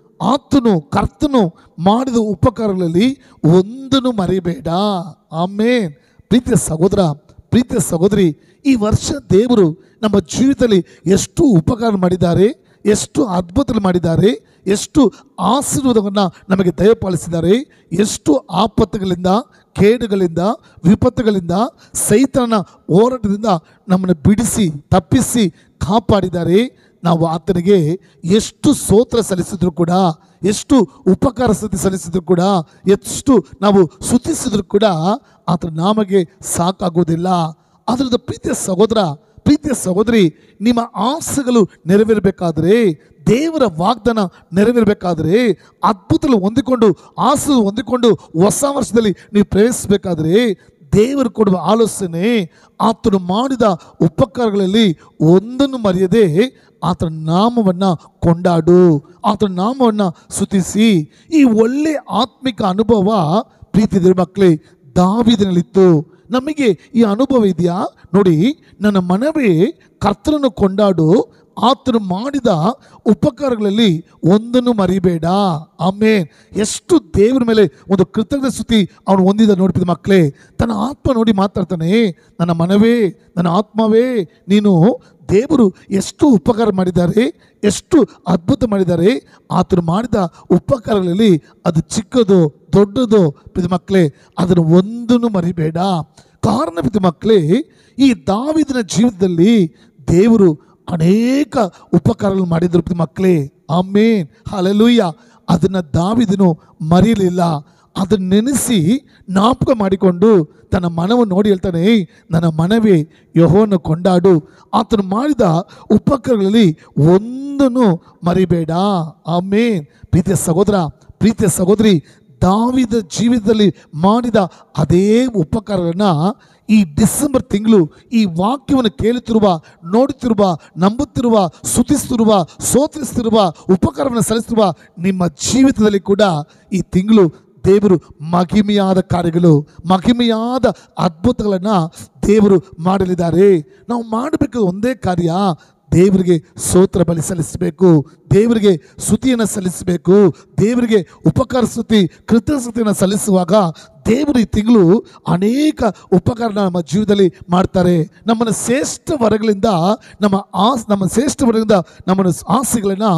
ಆತನು ಕರ್ತನು ಮಾಡಿದ ಉಪಕಾರಗಳಲ್ಲಿ ಒಂದನ್ನು ಮರಿಬೇಡ ಆಮೇನ್ ಪ್ರೀತಿಯ ಸಹೋದರ ಪ್ರೀತಿಯ ಸಹೋದರಿ ಈ ವರ್ಷ ದೇವರು ನಮ್ಮ ಜೀವಿತದಲ್ಲಿ ಎಷ್ಟು ಉಪಕಾರ ಮಾಡಿದ್ದಾರೆ ಎಷ್ಟು ಅದ್ಭುತ ಮಾಡಿದ್ದಾರೆ ಎಷ್ಟು ಆಶೀರ್ವಾದವನ್ನು ನಮಗೆ ದಯಪಾಲಿಸಿದ್ದಾರೆ ಎಷ್ಟು ಆಪತ್ತುಗಳಿಂದ ಕೇಡುಗಳಿಂದ ವಿಪತ್ತುಗಳಿಂದ ಸೈತನ ಹೋರಾಟದಿಂದ ನಮ್ಮನ್ನು ಬಿಡಿಸಿ ತಪ್ಪಿಸಿ ಕಾಪಾಡಿದ್ದಾರೆ ನಾವು ಆತನಿಗೆ ಎಷ್ಟು ಸೋತ್ರ ಸಲ್ಲಿಸಿದ್ರು ಕೂಡ ಎಷ್ಟು ಉಪಕಾರ ಸ್ತುತಿ ಸಲ್ಲಿಸಿದ್ರು ಕೂಡ ಎಷ್ಟು ನಾವು ಸುತಿಸಿದ್ರು ಕೂಡ ಆತನ ನಾಮಗೆ ಸಾಕಾಗುವುದಿಲ್ಲ ಅದರದ ಪ್ರೀತಿಯ ಸಹೋದರ ಪ್ರೀತಿಯ ಸಹೋದರಿ ನಿಮ್ಮ ಆಸೆಗಳು ನೆರವೇರಬೇಕಾದ್ರೆ ದೇವರ ವಾಗ್ದಾನ ನೆರವೇರಬೇಕಾದ್ರೆ ಅದ್ಭುತಗಳು ಹೊಂದಿಕೊಂಡು ಆಸೆ ಹೊಂದಿಕೊಂಡು ಹೊಸ ವರ್ಷದಲ್ಲಿ ನೀವು ಪ್ರವೇಶಿಸಬೇಕಾದ್ರೆ ದೇವರು ಕೊಡುವ ಆಲೋಚನೆ ಆತನು ಮಾಡಿದ ಉಪಕಾರಗಳಲ್ಲಿ ಒಂದನ್ನು ಮರೆಯದೆ ಆತನ ನಾಮವನ್ನು ಕೊಂಡಾಡು ಆತನ ನಾಮವನ್ನು ಸುತಿಸಿ ಈ ಒಳ್ಳೆ ಆತ್ಮಿಕ ಅನುಭವ ಪ್ರೀತಿ ಮಕ್ಕಳೇ ದಾವಿದನಲ್ಲಿತ್ತು ನಮಗೆ ಈ ಅನುಭವ ಇದೆಯಾ ನೋಡಿ ನನ್ನ ಮನವೇ ಕರ್ತನನ್ನು ಕೊಂಡಾಡು ಆತನು ಮಾಡಿದ ಉಪಕಾರಗಳಲ್ಲಿ ಒಂದನ್ನು ಮರಿಬೇಡ ಆಮೇನ್ ಎಷ್ಟು ದೇವರ ಮೇಲೆ ಒಂದು ಕೃತಜ್ಞ ಸ್ತುತಿ ಅವನು ಹೊಂದಿದ ನೋಡ್ತಿದ್ದ ಮಕ್ಕಳೇ ತನ್ನ ಆತ್ಮ ನೋಡಿ ಮಾತಾಡ್ತಾನೆ ನನ್ನ ಮನವೇ ನನ್ನ ಆತ್ಮವೇ ನೀನು ದೇವರು ಎಷ್ಟು ಉಪಕಾರ ಮಾಡಿದ್ದಾರೆ ಎಷ್ಟು ಅದ್ಭುತ ಮಾಡಿದ್ದಾರೆ ಆತನು ಮಾಡಿದ ಉಪಕಾರಗಳಲ್ಲಿ ಅದು ಚಿಕ್ಕದು ದೊಡ್ಡದು ಪ್ರೀತಿ ಮಕ್ಕಳೇ ಅದನ್ನು ಒಂದನ್ನು ಮರಿಬೇಡ ಕಾರಣ ಪ್ರೀತಿ ಮಕ್ಕಳೇ ಈ ದಾವಿದನ ಜೀವಿತದಲ್ಲಿ ದೇವರು ಅನೇಕ ಉಪಕಾರಗಳು ಮಾಡಿದ್ರು ಪ್ರೀತಿ ಮಕ್ಕಳೇ ಆಮೇನ್ ಹಾಲೆಲೂಯ್ಯ ಅದನ್ನು ದಾವಿದನು ಮರೆಯಲಿಲ್ಲ ಅದನ್ನ ನೆನೆಸಿ ಜ್ಞಾಪಕ ಮಾಡಿಕೊಂಡು ತನ್ನ ಮನವನ್ನು ನೋಡಿ ಹೇಳ್ತಾನೆ "ಏಯ್, ನನ್ನ ಮನವೇ ಯಹೋವನ್ನು ಕೊಂಡಾಡು ಆತನು ಮಾಡಿದ ಉಪಕಾರಗಳಲ್ಲಿ ಒಂದನ್ನು ಮರಿಬೇಡ ಆಮೇನ್ ಪ್ರೀತಿಯ ಸಹೋದರ ಪ್ರೀತಿಯ ಸಹೋದರಿ ದಾವಿದ ಜೀವಿತದಲ್ಲಿ ಮಾಡಿದ ಅದೇ ಉಪಕಾರಗಳನ್ನ ಈ ಡಿಸೆಂಬರ್ ತಿಂಗಳು ಈ ವಾಕ್ಯವನ್ನು ಕೇಳುತ್ತಿರುವ ನೋಡುತ್ತಿರುವ ನಂಬುತ್ತಿರುವ ಸುತಿಸುತ್ತಿರುವ ಸೋತಿಸುತ್ತಿರುವ ಉಪಕಾರವನ್ನು ಸಲ್ಲಿಸುತ್ತಿರುವ ನಿಮ್ಮ ಜೀವಿತದಲ್ಲಿ ಕೂಡ ಈ ತಿಂಗಳು ದೇವರು ಮಹಿಮೆಯಾದ ಕಾರ್ಯಗಳು ಮಹಿಮೆಯಾದ ಅದ್ಭುತಗಳನ್ನು ದೇವರು ಮಾಡಲಿದ್ದಾರೆ ನಾವು ಮಾಡಬೇಕು ಒಂದೇ ಕಾರ್ಯ ದೇವರಿಗೆ ಸ್ತೋತ್ರ ಬಲಿ ಸಲ್ಲಿಸಬೇಕು ದೇವರಿಗೆ ಸ್ತುತಿಯನ್ನು ಸಲ್ಲಿಸಬೇಕು ದೇವರಿಗೆ ಉಪಕಾರ ಸ್ತುತಿ ಕೃತಜ್ಞತೆಯನ್ನು ಸಲ್ಲಿಸುವಾಗ ದೇವರು ಈ ತಿಂಗಳು ಅನೇಕ ಉಪಕಾರ ನಮ್ಮ ಜೀವನದಲ್ಲಿ ಮಾಡ್ತಾರೆ ನಮ್ಮನ್ನು ಶ್ರೇಷ್ಠ ವರಗಳಿಂದ ನಮ್ಮ ಆಸ್ ನಮ್ಮ ಶ್ರೇಷ್ಠ ವರಗಳಿಂದ ನಮ್ಮನ್ನು ಆಸೆಗಳನ್ನು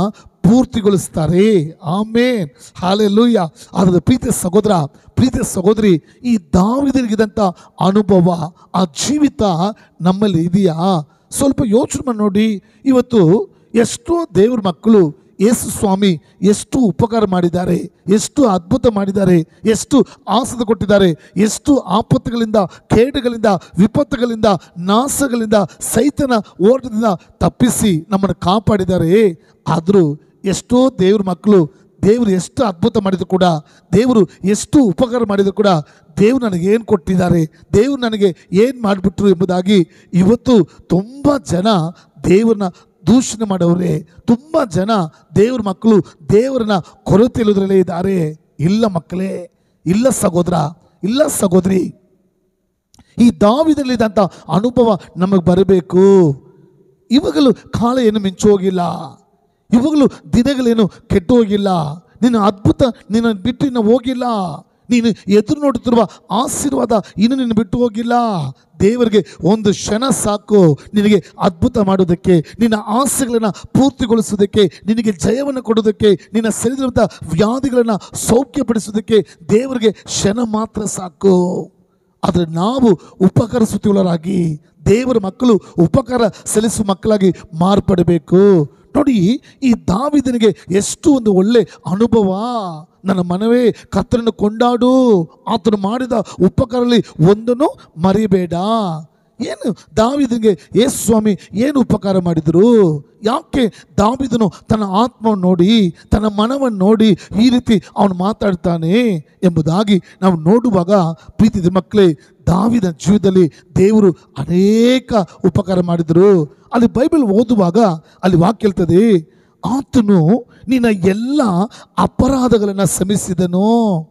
ಪೂರ್ತಿಗೊಳಿಸ್ತಾರೆ ಆಮೇನ್ ಹಾಲೆಲೂಯ ಆದ್ರೆ ಪ್ರೀತಿಯ ಸಹೋದರ ಪ್ರೀತಿಯ ಸಹೋದರಿ ಈ ದಾವಿದನಿಗಿದಂಥ ಅನುಭವ ಆ ಜೀವಿತ ನಮ್ಮಲ್ಲಿ ಇದೆಯಾ ಸ್ವಲ್ಪ ಯೋಚನೆ ಮಾಡಿ ನೋಡಿ ಇವತ್ತು ಎಷ್ಟೋ ದೇವ್ರ ಮಕ್ಕಳು ಯೇಸು ಸ್ವಾಮಿ ಎಷ್ಟು ಉಪಕಾರ ಮಾಡಿದ್ದಾರೆ ಎಷ್ಟು ಅದ್ಭುತ ಮಾಡಿದ್ದಾರೆ ಎಷ್ಟು ಆಸದ ಕೊಟ್ಟಿದ್ದಾರೆ ಎಷ್ಟು ಆಪತ್ತುಗಳಿಂದ ಕೇಡುಗಳಿಂದ ವಿಪತ್ತುಗಳಿಂದ ನಾಶಗಳಿಂದ ಸೈತನ ಓಟದಿಂದ ತಪ್ಪಿಸಿ ನಮ್ಮನ್ನು ಕಾಪಾಡಿದ್ದಾರೆ ಆದರೂ ಎಷ್ಟೋ ದೇವ್ರ ಮಕ್ಕಳು ದೇವರು ಎಷ್ಟು ಅದ್ಭುತ ಮಾಡಿದ್ರು ಕೂಡ ದೇವರು ಎಷ್ಟು ಉಪಕಾರ ಮಾಡಿದ್ರು ಕೂಡ ದೇವ್ರು ನನಗೆ ಏನು ಕೊಟ್ಟಿದ್ದಾರೆ ದೇವ್ರು ನನಗೆ ಏನು ಮಾಡಿಬಿಟ್ರು ಎಂಬುದಾಗಿ ಇವತ್ತು ತುಂಬ ಜನ ದೇವ್ರನ್ನ ದೂಷಣೆ ಮಾಡೋರೆ ತುಂಬ ಜನ ದೇವ್ರ ಮಕ್ಕಳು ದೇವರನ್ನ ಕೊರತೆ ಇಲ್ಲದ್ರಲ್ಲೇ ಇದ್ದಾರೆ ಇಲ್ಲ ಮಕ್ಕಳೇ ಇಲ್ಲ ಸಹೋದರ ಇಲ್ಲ ಸಹೋದರಿ ಈ ದಾವಿದಲ್ಲಿದ್ದಂಥ ಅನುಭವ ನಮಗೆ ಬರಬೇಕು ಇವಾಗಲೂ ಕಾಲ ಏನು ಮಿಂಚು ಹೋಗಿಲ್ಲ ಇವಾಗಲೂ ದಿನಗಳೇನು ಕೆಟ್ಟು ಹೋಗಿಲ್ಲ ನಿನ್ನ ಅದ್ಭುತ ನಿನ್ನ ಬಿಟ್ಟು ಇನ್ನು ಹೋಗಿಲ್ಲ ನೀನು ಎದುರು ನೋಡುತ್ತಿರುವ ಆಶೀರ್ವಾದ ಇನ್ನು ನಿನ್ನ ಬಿಟ್ಟು ಹೋಗಿಲ್ಲ ದೇವರಿಗೆ ಒಂದು ಕ್ಷಣ ಸಾಕು ನಿನಗೆ ಅದ್ಭುತ ಮಾಡೋದಕ್ಕೆ ನಿನ್ನ ಆಸೆಗಳನ್ನು ಪೂರ್ತಿಗೊಳಿಸೋದಕ್ಕೆ ನಿನಗೆ ಜಯವನ್ನು ಕೊಡೋದಕ್ಕೆ ನಿನ್ನ ಶರೀರದ ವ್ಯಾಧಿಗಳನ್ನು ಸೌಖ್ಯಪಡಿಸೋದಕ್ಕೆ ದೇವರಿಗೆ ಕ್ಷಣ ಮಾತ್ರ ಸಾಕು ಆದರೆ ನಾವು ಉಪಕರಿಸುತ್ತಿವರಾಗಿ ದೇವರ ಮಕ್ಕಳು ಉಪಕಾರ ಸಲ್ಲಿಸುವ ಮಕ್ಕಳಾಗಿ ಮಾರ್ಪಡಬೇಕು ನೋಡಿ ಈ ದಾವಿದನಿಗೆ ಎಷ್ಟು ಒಂದು ಒಳ್ಳೆ ಅನುಭವ ನನ್ನ ಮನವೇ ಕರ್ತನನ್ನು ಕೊಂಡಾಡು ಆತನು ಮಾಡಿದ ಉಪಕಾರದಲ್ಲಿ ಒಂದನ್ನು ಮರಿಬೇಡ ಏನು ದಾವಿದನಿಗೆ ಯೇಸು ಸ್ವಾಮಿ ಏನು ಉಪಕಾರ ಮಾಡಿದರು ಯಾಕೆ ದಾವಿದನು ತನ್ನ ಆತ್ಮವನ್ನು ನೋಡಿ ತನ್ನ ಮನವನ್ನು ನೋಡಿ ಈ ರೀತಿ ಅವನು ಮಾತಾಡ್ತಾನೆ ಎಂಬುದಾಗಿ ನಾವು ನೋಡುವಾಗ ಪ್ರೀತಿದ ಮಕ್ಕಳೇ ದಾವಿದ ಜೀವಿತದಲ್ಲಿ ದೇವರು ಅನೇಕ ಉಪಕಾರ ಮಾಡಿದರು ಅಲ್ಲಿ ಬೈಬಲ್ ಓದುವಾಗ ಅಲ್ಲಿ ವಾಕ್ಯ ಹೇಳ್ತದೆ ಆತನು ನಿನ್ನ ಎಲ್ಲ ಅಪರಾಧಗಳನ್ನು ಶ್ರಮಿಸಿದನು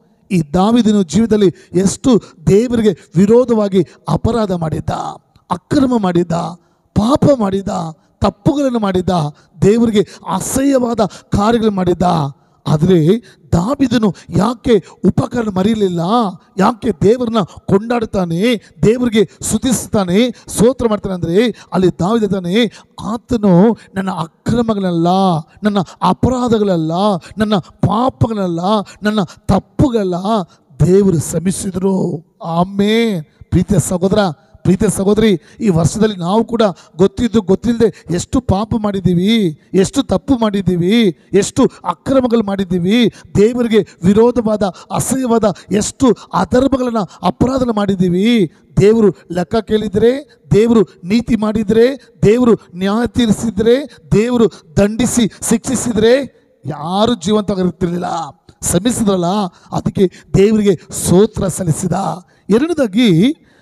ಈ ದಾವಿದನು ಜೀವಿತದಲ್ಲಿ ಎಷ್ಟು ದೇವರಿಗೆ ವಿರೋಧವಾಗಿ ಅಪರಾಧ ಮಾಡಿದ್ದ ಅಕ್ರಮ ಮಾಡಿದ್ದ ಪಾಪ ಮಾಡಿದ್ದ ತಪ್ಪುಗಳನ್ನು ಮಾಡಿದ್ದ ದೇವರಿಗೆ ಅಸಹ್ಯವಾದ ಕಾರ್ಯಗಳು ಮಾಡಿದ್ದ ಆದರೆ ದಾವಿದನು ಯಾಕೆ ಉಪಕರಣ ಮರೀಲಿಲ್ಲ ಯಾಕೆ ದೇವರನ್ನ ಕೊಂಡಾಡ್ತಾನೆ ದೇವರಿಗೆ ಸುತಿಸ್ತಾನೆ ಸ್ತೋತ್ರ ಮಾಡ್ತಾನೆ ಅಂದರೆ ಅಲ್ಲಿ ದಾವಿದಾನೆ ಆತನು ನನ್ನ ಅಕ್ರಮಗಳಲ್ಲ ನನ್ನ ಅಪರಾಧಗಳಲ್ಲ ನನ್ನ ಪಾಪಗಳಲ್ಲ ನನ್ನ ತಪ್ಪುಗಳಲ್ಲ ದೇವರು ಶ್ರಮಿಸಿದರು ಆಮೇ ಪ್ರೀತಿಯ ಸಹೋದರ ಪ್ರೀತಿಯ ಸಹೋದರಿ ಈ ವರ್ಷದಲ್ಲಿ ನಾವು ಕೂಡ ಗೊತ್ತಿದ್ದು ಗೊತ್ತಿಲ್ಲದೆ ಎಷ್ಟು ಪಾಪ ಮಾಡಿದ್ದೀವಿ ಎಷ್ಟು ತಪ್ಪು ಮಾಡಿದ್ದೀವಿ ಎಷ್ಟು ಅಕ್ರಮಗಳು ಮಾಡಿದ್ದೀವಿ ದೇವರಿಗೆ ವಿರೋಧವಾದ ಅಸಹ್ಯವಾದ ಎಷ್ಟು ಅಧರ್ಮಗಳನ್ನು ಅಪರಾಧ ಮಾಡಿದ್ದೀವಿ ದೇವರು ಲೆಕ್ಕ ಕೇಳಿದರೆ ದೇವರು ನೀತಿ ಮಾಡಿದರೆ ದೇವರು ನ್ಯಾಯ ತೀರಿಸಿದರೆ ದೇವರು ದಂಡಿಸಿ ಶಿಕ್ಷಿಸಿದರೆ ಯಾರು ಜೀವಂತವಾಗಿರ್ತಿರ್ಲಿಲ್ಲ ಶ್ರಮಿಸಿದ್ರಲ್ಲ ಅದಕ್ಕೆ ದೇವರಿಗೆ ಸೋತ್ರ ಸಲ್ಲಿಸಿದ ಎರಡನೇದಾಗಿ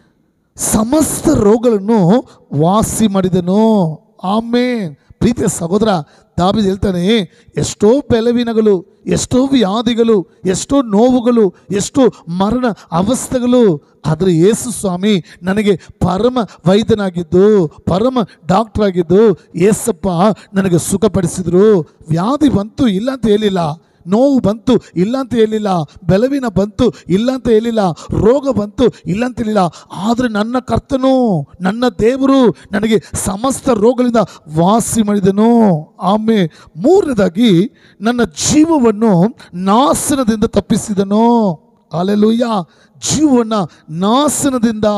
ಸಮಸ್ತ ರೋಗಗಳನ್ನು ವಾಸಿ ಮಾಡಿದನು ಆಮೇನ್ ಪ್ರೀತಿಯ ಸಹೋದರ ದಾಬಿ ಹೇಳ್ತಾನೆ ಎಷ್ಟೋ ಬೆಲವಿನಗಳು ಎಷ್ಟೋ ವ್ಯಾಧಿಗಳು ಎಷ್ಟೋ ನೋವುಗಳು ಎಷ್ಟೋ ಮರಣ ಅವಸ್ಥೆಗಳು ಆದರೆ ಯೇಸು ಸ್ವಾಮಿ ನನಗೆ ಪರಮ ವೈದ್ಯನಾಗಿದ್ದು ಪರಮ ಡಾಕ್ಟರ್ ಆಗಿದ್ದು ಏಸಪ್ಪ ನನಗೆ ಸುಖಪಡಿಸಿದ್ರು ವ್ಯಾಧಿ ಬಂತು ಇಲ್ಲ ಅಂತ ಹೇಳಿಲ್ಲ ನೋವು ಬಂತು ಇಲ್ಲ ಅಂತ ಹೇಳಿಲ್ಲ ಬೆಲವಿನ ಬಂತು ಇಲ್ಲ ಅಂತ ಹೇಳಿಲ್ಲ ರೋಗ ಬಂತು ಇಲ್ಲ ಅಂತ ಹೇಳಿಲ್ಲ ಆದರೆ ನನ್ನ ಕರ್ತನು ನನ್ನ ದೇವರು ನನಗೆ ಸಮಸ್ತ ರೋಗಗಳಿಂದ ವಾಸಿ ಮಾಡಿದನು ಆಮೆ ಮೂರನೇದಾಗಿ ನನ್ನ ಜೀವವನ್ನು ನಾಶನದಿಂದ ತಪ್ಪಿಸಿದನು ಅಲೆಲುಯ್ಯ ಜೀವನ ನಾಶನದಿಂದ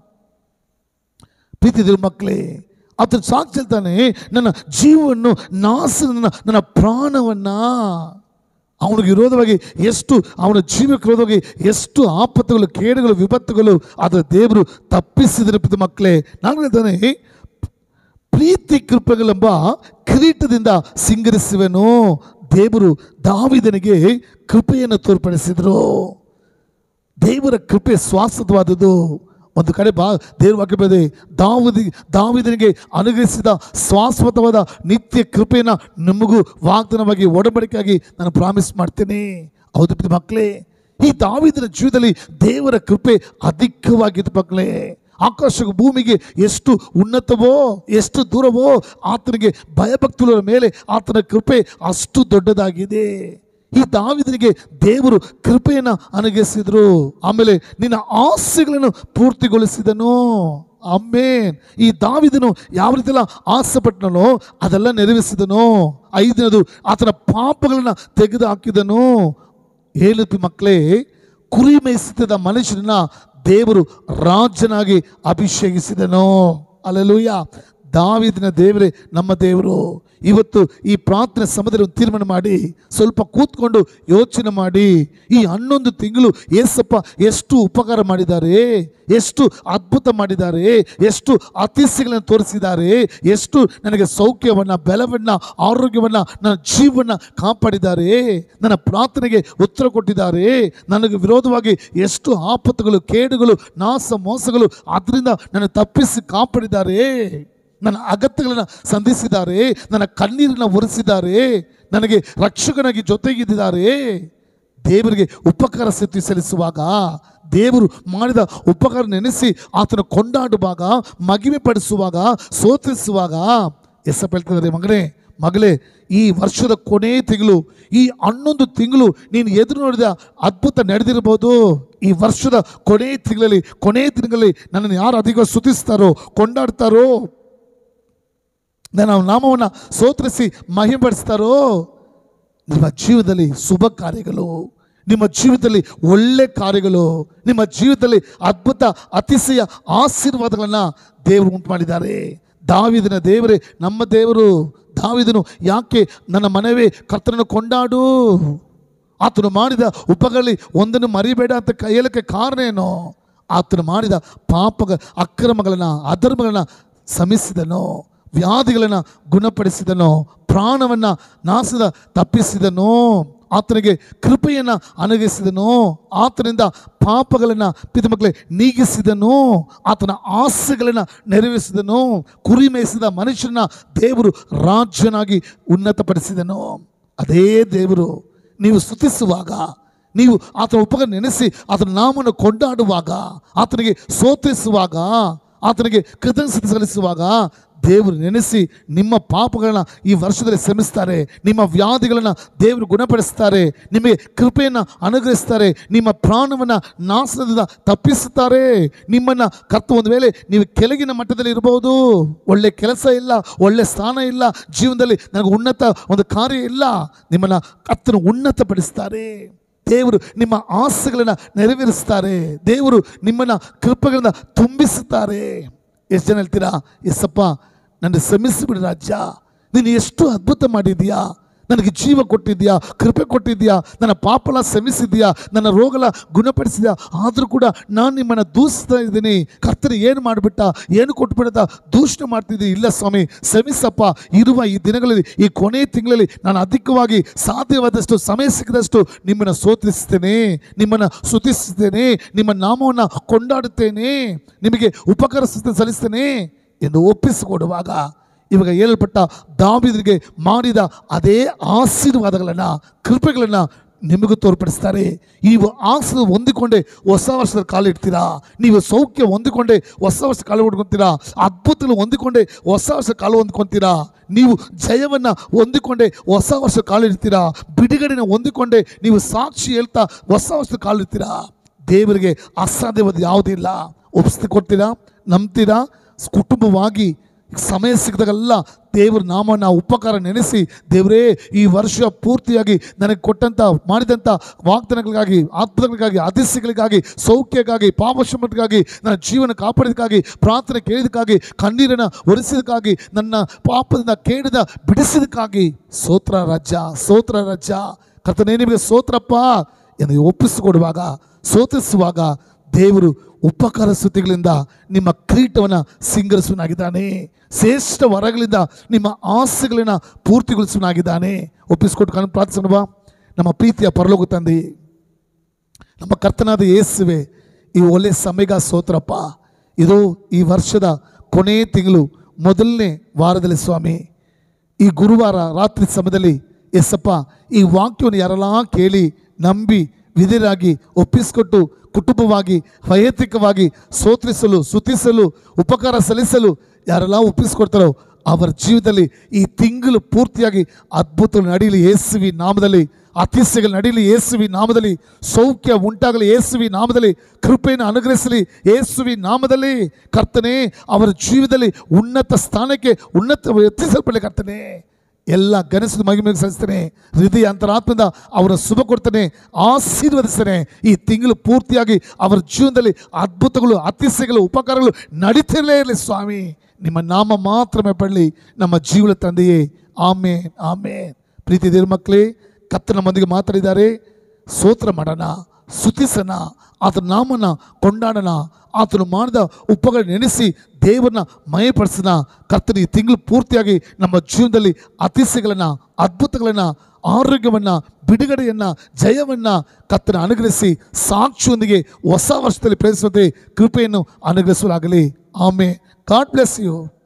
ಪ್ರೀತಿದ್ರು ಮಕ್ಕಳೇ ಆತನ ಸಾಕ್ಷಿ ಹೇಳ್ತಾನೆ ನನ್ನ ಜೀವವನ್ನು ನಾಶ ನನ್ನ ನನ್ನ ಪ್ರಾಣವನ್ನ ಅವನಿಗೆ ವಿರೋಧವಾಗಿ ಎಷ್ಟು ಅವನ ಜೀವಕ್ಕೆ ವಿರೋಧವಾಗಿ ಎಷ್ಟು ಆಪತ್ತುಗಳು ಕೇಡುಗಳು ವಿಪತ್ತುಗಳು ಅದರ ದೇವರು ತಪ್ಪಿಸಿದರೆ ಪ್ರೀತಿ ಮಕ್ಕಳೇ ನಾನು ಹೇಳ್ತಾನೆ ಪ್ರೀತಿ ಕೃಪೆಗಳೆಂಬ ಕಿರೀಟದಿಂದ ಸಿಂಗರಿಸುವೆನು ದೇವರು ದಾವಿದನಿಗೆ ಕೃಪೆಯನ್ನು ತೋರ್ಪಡಿಸಿದರು ದೇವರ ಕೃಪೆ ಶಾಶ್ವತವಾದದ್ದು ಒಂದು ಕಡೆ ಬಾ ದೇವ್ರ ವಾಕ್ಯ ಬೇದೆ ದಾವಿದಿ ದಾವಿದನಿಗೆ ಅನುಗ್ರಹಿಸಿದ ಶಾಶ್ವತವಾದ ನಿತ್ಯ ಕೃಪೆಯನ್ನು ನಮಗೂ ವಾಗ್ದಾನವಾಗಿ ಒಡಂಬಡಿಕೆಯಾಗಿ ನಾನು ಪ್ರಾಮಿಸ್ ಮಾಡ್ತೇನೆ ಹೌದು ಪ್ರೀತಿ ಮಕ್ಕಳೇ ಈ ದಾವಿದನ ಜೀವನದಲ್ಲಿ ದೇವರ ಕೃಪೆ ಅಧಿಕವಾಗಿದ್ದು ಮಕ್ಕಳೇ ಆಕಾಶಕ್ಕೆ ಭೂಮಿಗೆ ಎಷ್ಟು ಉನ್ನತವೋ ಎಷ್ಟು ದೂರವೋ ಆತನಿಗೆ ಭಯಭಕ್ತುಗಳ ಮೇಲೆ ಆತನ ಕೃಪೆ ಅಷ್ಟು ದೊಡ್ಡದಾಗಿದೆ ಈ ದಾವಿದನಿಗೆ ದೇವರು ಕೃಪೆಯನ್ನು ಅನುಗ್ರಹಿಸಿದ್ರು ಆಮೇಲೆ ನಿನ್ನ ಆಸೆಗಳನ್ನು ಪೂರ್ತಿಗೊಳಿಸಿದನು ಅಮ್ಮೇನ್ ಈ ದಾವಿದನು ಯಾವ ರೀತಿಯೆಲ್ಲ ಆಸೆ ಪಟ್ಟನೋ ಅದೆಲ್ಲ ನೆರವೇರಿಸಿದನು ಐದನೇದು ಆತನ ಪಾಪಗಳನ್ನ ತೆಗೆದು ಹಾಕಿದನು ಏನು ಮಕ್ಕಳೇ ಕುರಿ ಮೇಯಿಸುತ್ತಿದ್ದ ಮನುಷ್ಯನನ್ನ ದೇವರು ರಾಜನಾಗಿ ಅಭಿಷೇಕಿಸಿದನು ಅಲ್ಲೆಲೂಯ ದಾವಿದಿನ ದೇವರೇ ನಮ್ಮ ದೇವರು ಇವತ್ತು ಈ ಪ್ರಾರ್ಥನೆ ಸಮಯದಲ್ಲಿ ಒಂದು ತೀರ್ಮಾನ ಮಾಡಿ ಸ್ವಲ್ಪ ಕೂತ್ಕೊಂಡು ಯೋಚನೆ ಮಾಡಿ ಈ ಹನ್ನೊಂದು ತಿಂಗಳು ಏಸಪ್ಪ ಎಷ್ಟು ಉಪಕಾರ ಮಾಡಿದ್ದಾರೆ ಎಷ್ಟು ಅದ್ಭುತ ಮಾಡಿದ್ದಾರೆ ಎಷ್ಟು ಅತಿಥಿಗಳನ್ನು ತೋರಿಸಿದ್ದಾರೆ ಎಷ್ಟು ನನಗೆ ಸೌಖ್ಯವನ್ನು ಬಲವನ್ನು ಆರೋಗ್ಯವನ್ನು ನನ್ನ ಜೀವನ ಕಾಪಾಡಿದ್ದಾರೆ ನನ್ನ ಪ್ರಾರ್ಥನೆಗೆ ಉತ್ತರ ಕೊಟ್ಟಿದ್ದಾರೆ ನನಗೆ ವಿರೋಧವಾಗಿ ಎಷ್ಟು ಆಪತ್ತುಗಳು ಕೇಡುಗಳು ನಾಶ ಮೋಸಗಳು ಅದರಿಂದ ನನ್ನ ತಪ್ಪಿಸಿ ಕಾಪಾಡಿದ್ದಾರೆ ನನ್ನ ಅಗತ್ಯಗಳನ್ನು ಸಂಧಿಸಿದ್ದಾರೆ ನನ್ನ ಕಣ್ಣೀರನ್ನು ಒರೆಸಿದ್ದಾರೆ ನನಗೆ ರಕ್ಷಕನಾಗಿ ಜೊತೆಗಿದ್ದಾರೆ ದೇವರಿಗೆ ಉಪಕಾರ ಸ್ಥಿತಿ ಸಲ್ಲಿಸುವಾಗ ದೇವರು ಮಾಡಿದ ಉಪಕಾರ ನೆನೆಸಿ ಆತನ ಕೊಂಡಾಡುವಾಗ ಮಗಿಮೆ ಪಡಿಸುವಾಗ ಸೋತಿಸುವಾಗ ಎಸಪ್ಪ ಹೇಳ್ತಿದ್ದಾರೆ ಮಗನೇ ಮಗಳೇ ಈ ವರ್ಷದ ಕೊನೆ ತಿಂಗಳು ಈ ಹನ್ನೊಂದು ತಿಂಗಳು ನೀನು ಎದುರು ನೋಡಿದ ಅದ್ಭುತ ನಡೆದಿರ್ಬೋದು ಈ ವರ್ಷದ ಕೊನೆ ತಿಂಗಳಲ್ಲಿ ಕೊನೆ ತಿಂಗಳಲ್ಲಿ ನನ್ನನ್ನು ಯಾರು ಅಧಿಕ ಸ್ತುತಿಸ್ತಾರೋ ಕೊಂಡಾಡ್ತಾರೋ ನನ್ನ ನಾಮವನ್ನು ಸೋತ್ರಿಸಿ ಮಹಿಮೆಪಡಿಸ್ತಾರೋ ನಿಮ್ಮ ಜೀವನದಲ್ಲಿ ಶುಭ ಕಾರ್ಯಗಳು ನಿಮ್ಮ ಜೀವಿತದಲ್ಲಿ ಒಳ್ಳೆ ಕಾರ್ಯಗಳು ನಿಮ್ಮ ಜೀವಿತದಲ್ಲಿ ಅದ್ಭುತ ಅತಿಶಯ ಆಶೀರ್ವಾದಗಳನ್ನು ದೇವರು ಉಂಟು ಮಾಡಿದ್ದಾರೆ ದಾವಿದನ ದೇವರೇ ನಮ್ಮ ದೇವರು ದಾವಿದನು ಯಾಕೆ ನನ್ನ ಮನವೇ ಕರ್ತನನ್ನು ಕೊಂಡಾಡು ಆತನು ಮಾಡಿದ ಉಪಗಳಲ್ಲಿ ಒಂದನ್ನು ಮರಿಬೇಡ ಅಂತ ಕ- ಹೇಳಕ್ಕೆ ಕಾರಣ ಏನು ಆತನು ಮಾಡಿದ ಪಾಪ ಅಕ್ರಮಗಳನ್ನು ಅಧರ್ಮಗಳನ್ನು ಸಮಿಸಿದನು ವ್ಯಾಧಿಗಳನ್ನು ಗುಣಪಡಿಸಿದನು ಪ್ರಾಣವನ್ನು ನಾಶದ ತಪ್ಪಿಸಿದನು ಆತನಿಗೆ ಕೃಪೆಯನ್ನು ಅನುಗಿಸಿದನು ಆತನಿಂದ ಪಾಪಗಳನ್ನು ಪಿತಮಕ್ಕಳೇ ನೀಗಿಸಿದನು ಆತನ ಆಸೆಗಳನ್ನು ನೆರವೇರಿಸಿದನು ಕುರಿ ಮೇಯಿಸಿದ ಮನುಷ್ಯನ ದೇವರು ರಾಜ್ಯನಾಗಿ ಉನ್ನತಪಡಿಸಿದನು ಅದೇ ದೇವರು ನೀವು ಸ್ತುತಿಸುವಾಗ ನೀವು ಆತನ ಉಪಕಾರ ನೆನೆಸಿ ಆತನ ನಾಮವನ್ನು ಕೊಂಡಾಡುವಾಗ ಆತನಿಗೆ ಸೋತಿಸುವಾಗ ಆತನಿಗೆ ಕೃತಜ್ಞತೆ ಸಲ್ಲಿಸುವಾಗ ದೇವರು ನೆನೆಸಿ ನಿಮ್ಮ ಪಾಪಗಳನ್ನ ಈ ವರ್ಷದಲ್ಲಿ ಶ್ರಮಿಸ್ತಾರೆ ನಿಮ್ಮ ವ್ಯಾಧಿಗಳನ್ನು ದೇವರು ಗುಣಪಡಿಸ್ತಾರೆ ನಿಮಗೆ ಕೃಪೆಯನ್ನು ಅನುಗ್ರಹಿಸ್ತಾರೆ ನಿಮ್ಮ ಪ್ರಾಣವನ್ನು ನಾಶನದಿಂದ ತಪ್ಪಿಸುತ್ತಾರೆ ನಿಮ್ಮನ್ನು ಕರ್ತ ಒಂದು ವೇಳೆ ನೀವು ಕೆಳಗಿನ ಮಟ್ಟದಲ್ಲಿ ಇರಬಹುದು ಒಳ್ಳೆ ಕೆಲಸ ಇಲ್ಲ ಒಳ್ಳೆ ಸ್ಥಾನ ಇಲ್ಲ ಜೀವನದಲ್ಲಿ ನನಗೆ ಉನ್ನತ ಒಂದು ಕಾರ್ಯ ಇಲ್ಲ ನಿಮ್ಮನ್ನು ಕರ್ತನು ಉನ್ನತಪಡಿಸ್ತಾರೆ ದೇವರು ನಿಮ್ಮ ಆಸೆಗಳನ್ನು ನೆರವೇರಿಸ್ತಾರೆ ದೇವರು ನಿಮ್ಮನ್ನು ಕೃಪೆಗಳಿಂದ ತುಂಬಿಸುತ್ತಾರೆ ಎಷ್ಟು ಜನ ಹೇಳ್ತೀರಾ ಎಸ್ಸಪ್ಪ ನನ್ನ ಶ್ರಮಿಸಿಬಿಡು ರಾಜ್ಯ ನೀನು ಎಷ್ಟು ಅದ್ಭುತ ಮಾಡಿದ್ಯಾ ನನಗೆ ಜೀವ ಕೊಟ್ಟಿದ್ಯಾ ಕೃಪೆ ಕೊಟ್ಟಿದ್ಯಾ ನನ್ನ ಪಾಪಲ ಶ್ರಮಿಸಿದ್ಯಾ ನನ್ನ ರೋಗಲ ಗುಣಪಡಿಸಿದ್ಯಾ ಆದರೂ ಕೂಡ ನಾನು ನಿಮ್ಮನ್ನು ದೂಷಿಸ್ತಾ ಇದ್ದೀನಿ ಕರ್ತನ ಏನು ಮಾಡಿಬಿಟ್ಟ ಏನು ಕೊಟ್ಬಿಡ್ತ ದೂಷಣೆ ಮಾಡ್ತಿದ್ದೀನಿ ಇಲ್ಲ ಸ್ವಾಮಿ ಶ್ರಮಿಸಪ್ಪ ಇರುವ ಈ ದಿನಗಳಲ್ಲಿ ಈ ಕೊನೆ ತಿಂಗಳಲ್ಲಿ ನಾನು ಅಧಿಕವಾಗಿ ಸಾಧ್ಯವಾದಷ್ಟು ಸಮಯ ಸಿಕ್ಕಿದಷ್ಟು ನಿಮ್ಮನ್ನು ಸೋತಿಸ್ತೇನೆ ನಿಮ್ಮನ್ನು ಸ್ತುತಿಸ್ತೇನೆ ನಿಮ್ಮ ನಾಮವನ್ನು ಕೊಂಡಾಡುತ್ತೇನೆ ನಿಮಗೆ ಉಪಕಾರ ಸಲ್ಲಿಸ್ತೇನೆ ಎಂದು ಒಪ್ಪಿಸಿಕೊಡುವಾಗ ಇವಾಗ ಹೇಳಲ್ಪಟ್ಟ ದಾವಿದರಿಗೆ ಮಾಡಿದ ಅದೇ ಆಶೀರ್ವಾದಗಳನ್ನು ಕೃಪೆಗಳನ್ನು ನಿಮಗೂ ತೋರ್ಪಡಿಸ್ತಾರೆ ನೀವು ಆಸನ ಹೊಂದಿಕೊಂಡೆ ಹೊಸ ವರ್ಷದ ಕಾಲಿಡ್ತೀರಾ ನೀವು ಸೌಖ್ಯ ಹೊಂದಿಕೊಂಡೆ ಹೊಸ ವರ್ಷ ಕಾಲು ಹೊಡ್ಕೊತೀರಾ ಅದ್ಭುತಗಳು ಹೊಂದಿಕೊಂಡೆ ಹೊಸ ವರ್ಷ ಕಾಲು ಹೊಂದ್ಕೊತೀರಾ ನೀವು ಜಯವನ್ನು ಹೊಂದಿಕೊಂಡೆ ಹೊಸ ವರ್ಷ ಕಾಲಿಡ್ತೀರಾ ಬಿಡುಗಡೆನ ಹೊಂದಿಕೊಂಡೆ ನೀವು ಸಾಕ್ಷಿ ಹೇಳ್ತಾ ಹೊಸ ವರ್ಷದ ಕಾಲಿಡ್ತೀರಾ ದೇವರಿಗೆ ಅಸಾಧ್ಯವಾದ ಯಾವುದಿಲ್ಲ ಒಪ್ಪಿಸಿ ಕೊಡ್ತೀರಾ ನಂಬ್ತೀರಾ ಕುಟುಂಬವಾಗಿ ಸಮಯ ಸಿಕ್ಕಿದಾಗೆಲ್ಲ ದೇವ್ರ ನಾಮನ ಉಪಕಾರ ನೆನೆಸಿ ದೇವರೇ ಈ ವರ್ಷ ಪೂರ್ತಿಯಾಗಿ ನನಗೆ ಕೊಟ್ಟಂಥ ಮಾಡಿದಂಥ ವಾಗ್ದಾನಗಳಿಗಾಗಿ ಅದ್ಭುತಗಳಿಗಾಗಿ ಅತಿಥಿಗಳಿಗಾಗಿ ಸೌಖ್ಯಕ್ಕಾಗಿ ಪಾಪಶಮಕ್ಕಾಗಿ ನನ್ನ ಜೀವನ ಕಾಪಾಡಿದಕ್ಕಾಗಿ ಪ್ರಾರ್ಥನೆ ಕೇಳಿದಕ್ಕಾಗಿ ಕಣ್ಣೀರನ್ನು ಒರೆಸಿದಕ್ಕಾಗಿ ನನ್ನ ಪಾಪದಿಂದ ಕೇಳಿದ ಬಿಡಿಸಿದಕ್ಕಾಗಿ ಸೋತ್ರ ರಾಜ್ಯ ಸೋತ್ರ ರಾಜ್ಯ ಕರ್ತನೇ ನಿಮಗೆ ಸೋತ್ರಪ್ಪ ಎಂದು ಒಪ್ಪಿಸಿಕೊಡುವಾಗ ಸೋತಿಸುವಾಗ ದೇವರು ಉಪಕಾರ ಸ್ತುತಿಗಳಿಂದ ನಿಮ್ಮ ಕಿರೀಟವನ್ನು ಸಿಂಗರಿಸುವನಾಗಿದ್ದಾನೆ ಶ್ರೇಷ್ಠ ವರಗಳಿಂದ ನಿಮ್ಮ ಆಸೆಗಳನ್ನ ಪೂರ್ತಿಗೊಳಿಸುವನಾಗಿದ್ದಾನೆ ಒಪ್ಪಿಸಿಕೊಟ್ಟು ಕಣ್ಣು ಪ್ರಾರ್ಥಿಸೋಣ ನಮ್ಮ ಪ್ರೀತಿಯ ಪರಲೋಕ ತಂದೆ ನಮ್ಮ ಕರ್ತನಾದ ಯೇಸುವೆ ಈ ಒಳ್ಳೆ ಸಮಯಗ ಸೋತ್ರಪ್ಪ ಇದು ಈ ವರ್ಷದ ಕೊನೆ ತಿಂಗಳು ಮೊದಲನೇ ವಾರದಲ್ಲಿ ಸ್ವಾಮಿ ಈ ಗುರುವಾರ ರಾತ್ರಿ ಸಮಯದಲ್ಲಿ ಎಸ್ಸಪ್ಪ ಈ ವಾಕ್ಯವನ್ನು ಯಾರೆಲ್ಲ ಕೇಳಿ ನಂಬಿ ವಿಧಿರಾಗಿ ಒಪ್ಪಿಸಿಕೊಟ್ಟು ಕುಟುಂಬವಾಗಿ ವೈಯಕ್ತಿಕವಾಗಿ ಸೋತ್ರಿಸಲು ಸುತಿಸಲು ಉಪಕಾರ ಸಲ್ಲಿಸಲು ಯಾರೆಲ್ಲ ಒಪ್ಪಿಸಿಕೊಡ್ತಾರೋ ಅವರ ಜೀವಿತದಲ್ಲಿ ಈ ತಿಂಗಳು ಪೂರ್ತಿಯಾಗಿ ಅದ್ಭುತ ನಡೀಲಿ ಯೇಸುವಿ ನಾಮದಲ್ಲಿ ಅತಿಶಯಗಳು ನಡೀಲಿ ಯೇಸುವಿ ನಾಮದಲ್ಲಿ ಸೌಖ್ಯ ಉಂಟಾಗಲಿ ಯೇಸುವಿ ನಾಮದಲ್ಲಿ ಕೃಪೆಯನ್ನು ಅನುಗ್ರಹಿಸಲಿ ಯೇಸುವಿ ನಾಮದಲ್ಲಿ ಕರ್ತನೆ ಅವರ ಜೀವದಲ್ಲಿ ಉನ್ನತ ಸ್ಥಾನಕ್ಕೆ ಉನ್ನತ ಎತ್ತಿಸಲ್ಪಡಲಿ ಕರ್ತನೆ ಎಲ್ಲ ಗನಸದ ಮಹಿಮೆಗೆ ಸಲ್ಲಿಸ್ತೇನೆ ಹೃದಯ ಅಂತರಾತ್ಮದ ಅವರ ಶುಭ ಕೊಡ್ತೇನೆ ಆಶೀರ್ವದಿಸ್ತೇನೆ ಈ ತಿಂಗಳು ಪೂರ್ತಿಯಾಗಿ ಅವರ ಜೀವನದಲ್ಲಿ ಅದ್ಭುತಗಳು ಅತಿಶಯಗಳು ಉಪಕಾರಗಳು ನಡೀತಿರಲೇ ಇರಲಿ ಸ್ವಾಮಿ ನಿಮ್ಮ ನಾಮ ಮಾತ್ರ ಪಡಲಿ ನಮ್ಮ ಜೀವನ ತಂದೆಯೇ ಆಮೇನ್ ಆಮೇನ್ ಪ್ರೀತಿ ದೇವ್ರ ಮಕ್ಕಳೇ ಕತ್ತನ ಮಂದಿಗೆ ಮಾತಾಡಿದ್ದಾರೆ ಸ್ತೋತ್ರ ಮಾಡೋಣ ಸ್ತುತಿಸೋಣ ಆತನ ನಾಮನ ಕೊಂಡಾಡೋಣ ಆತನು ಮಾಡಿದ ಉಪಗಳ ನೆನೆಸಿ ದೇವರನ್ನ ಮಯಪಡಿಸೋಣ ಕರ್ತನ ಈ ತಿಂಗಳು ಪೂರ್ತಿಯಾಗಿ ನಮ್ಮ ಜೀವನದಲ್ಲಿ ಅತಿಶಯಗಳನ್ನು ಅದ್ಭುತಗಳನ್ನು ಆರೋಗ್ಯವನ್ನು ಬಿಡುಗಡೆಯನ್ನು ಜಯವನ್ನು ಕತ್ತನ ಅನುಗ್ರಹಿಸಿ ಸಾಕ್ಷಿಯೊಂದಿಗೆ ಹೊಸ ವರ್ಷದಲ್ಲಿ ಪ್ರವೇಶಿಸುವಂತೆ ಕೃಪೆಯನ್ನು ಅನುಗ್ರಹಿಸಲಾಗಲಿ ಆಮೆ ಗಾಡ್ ಬ್ಲೆಸ್ ಯು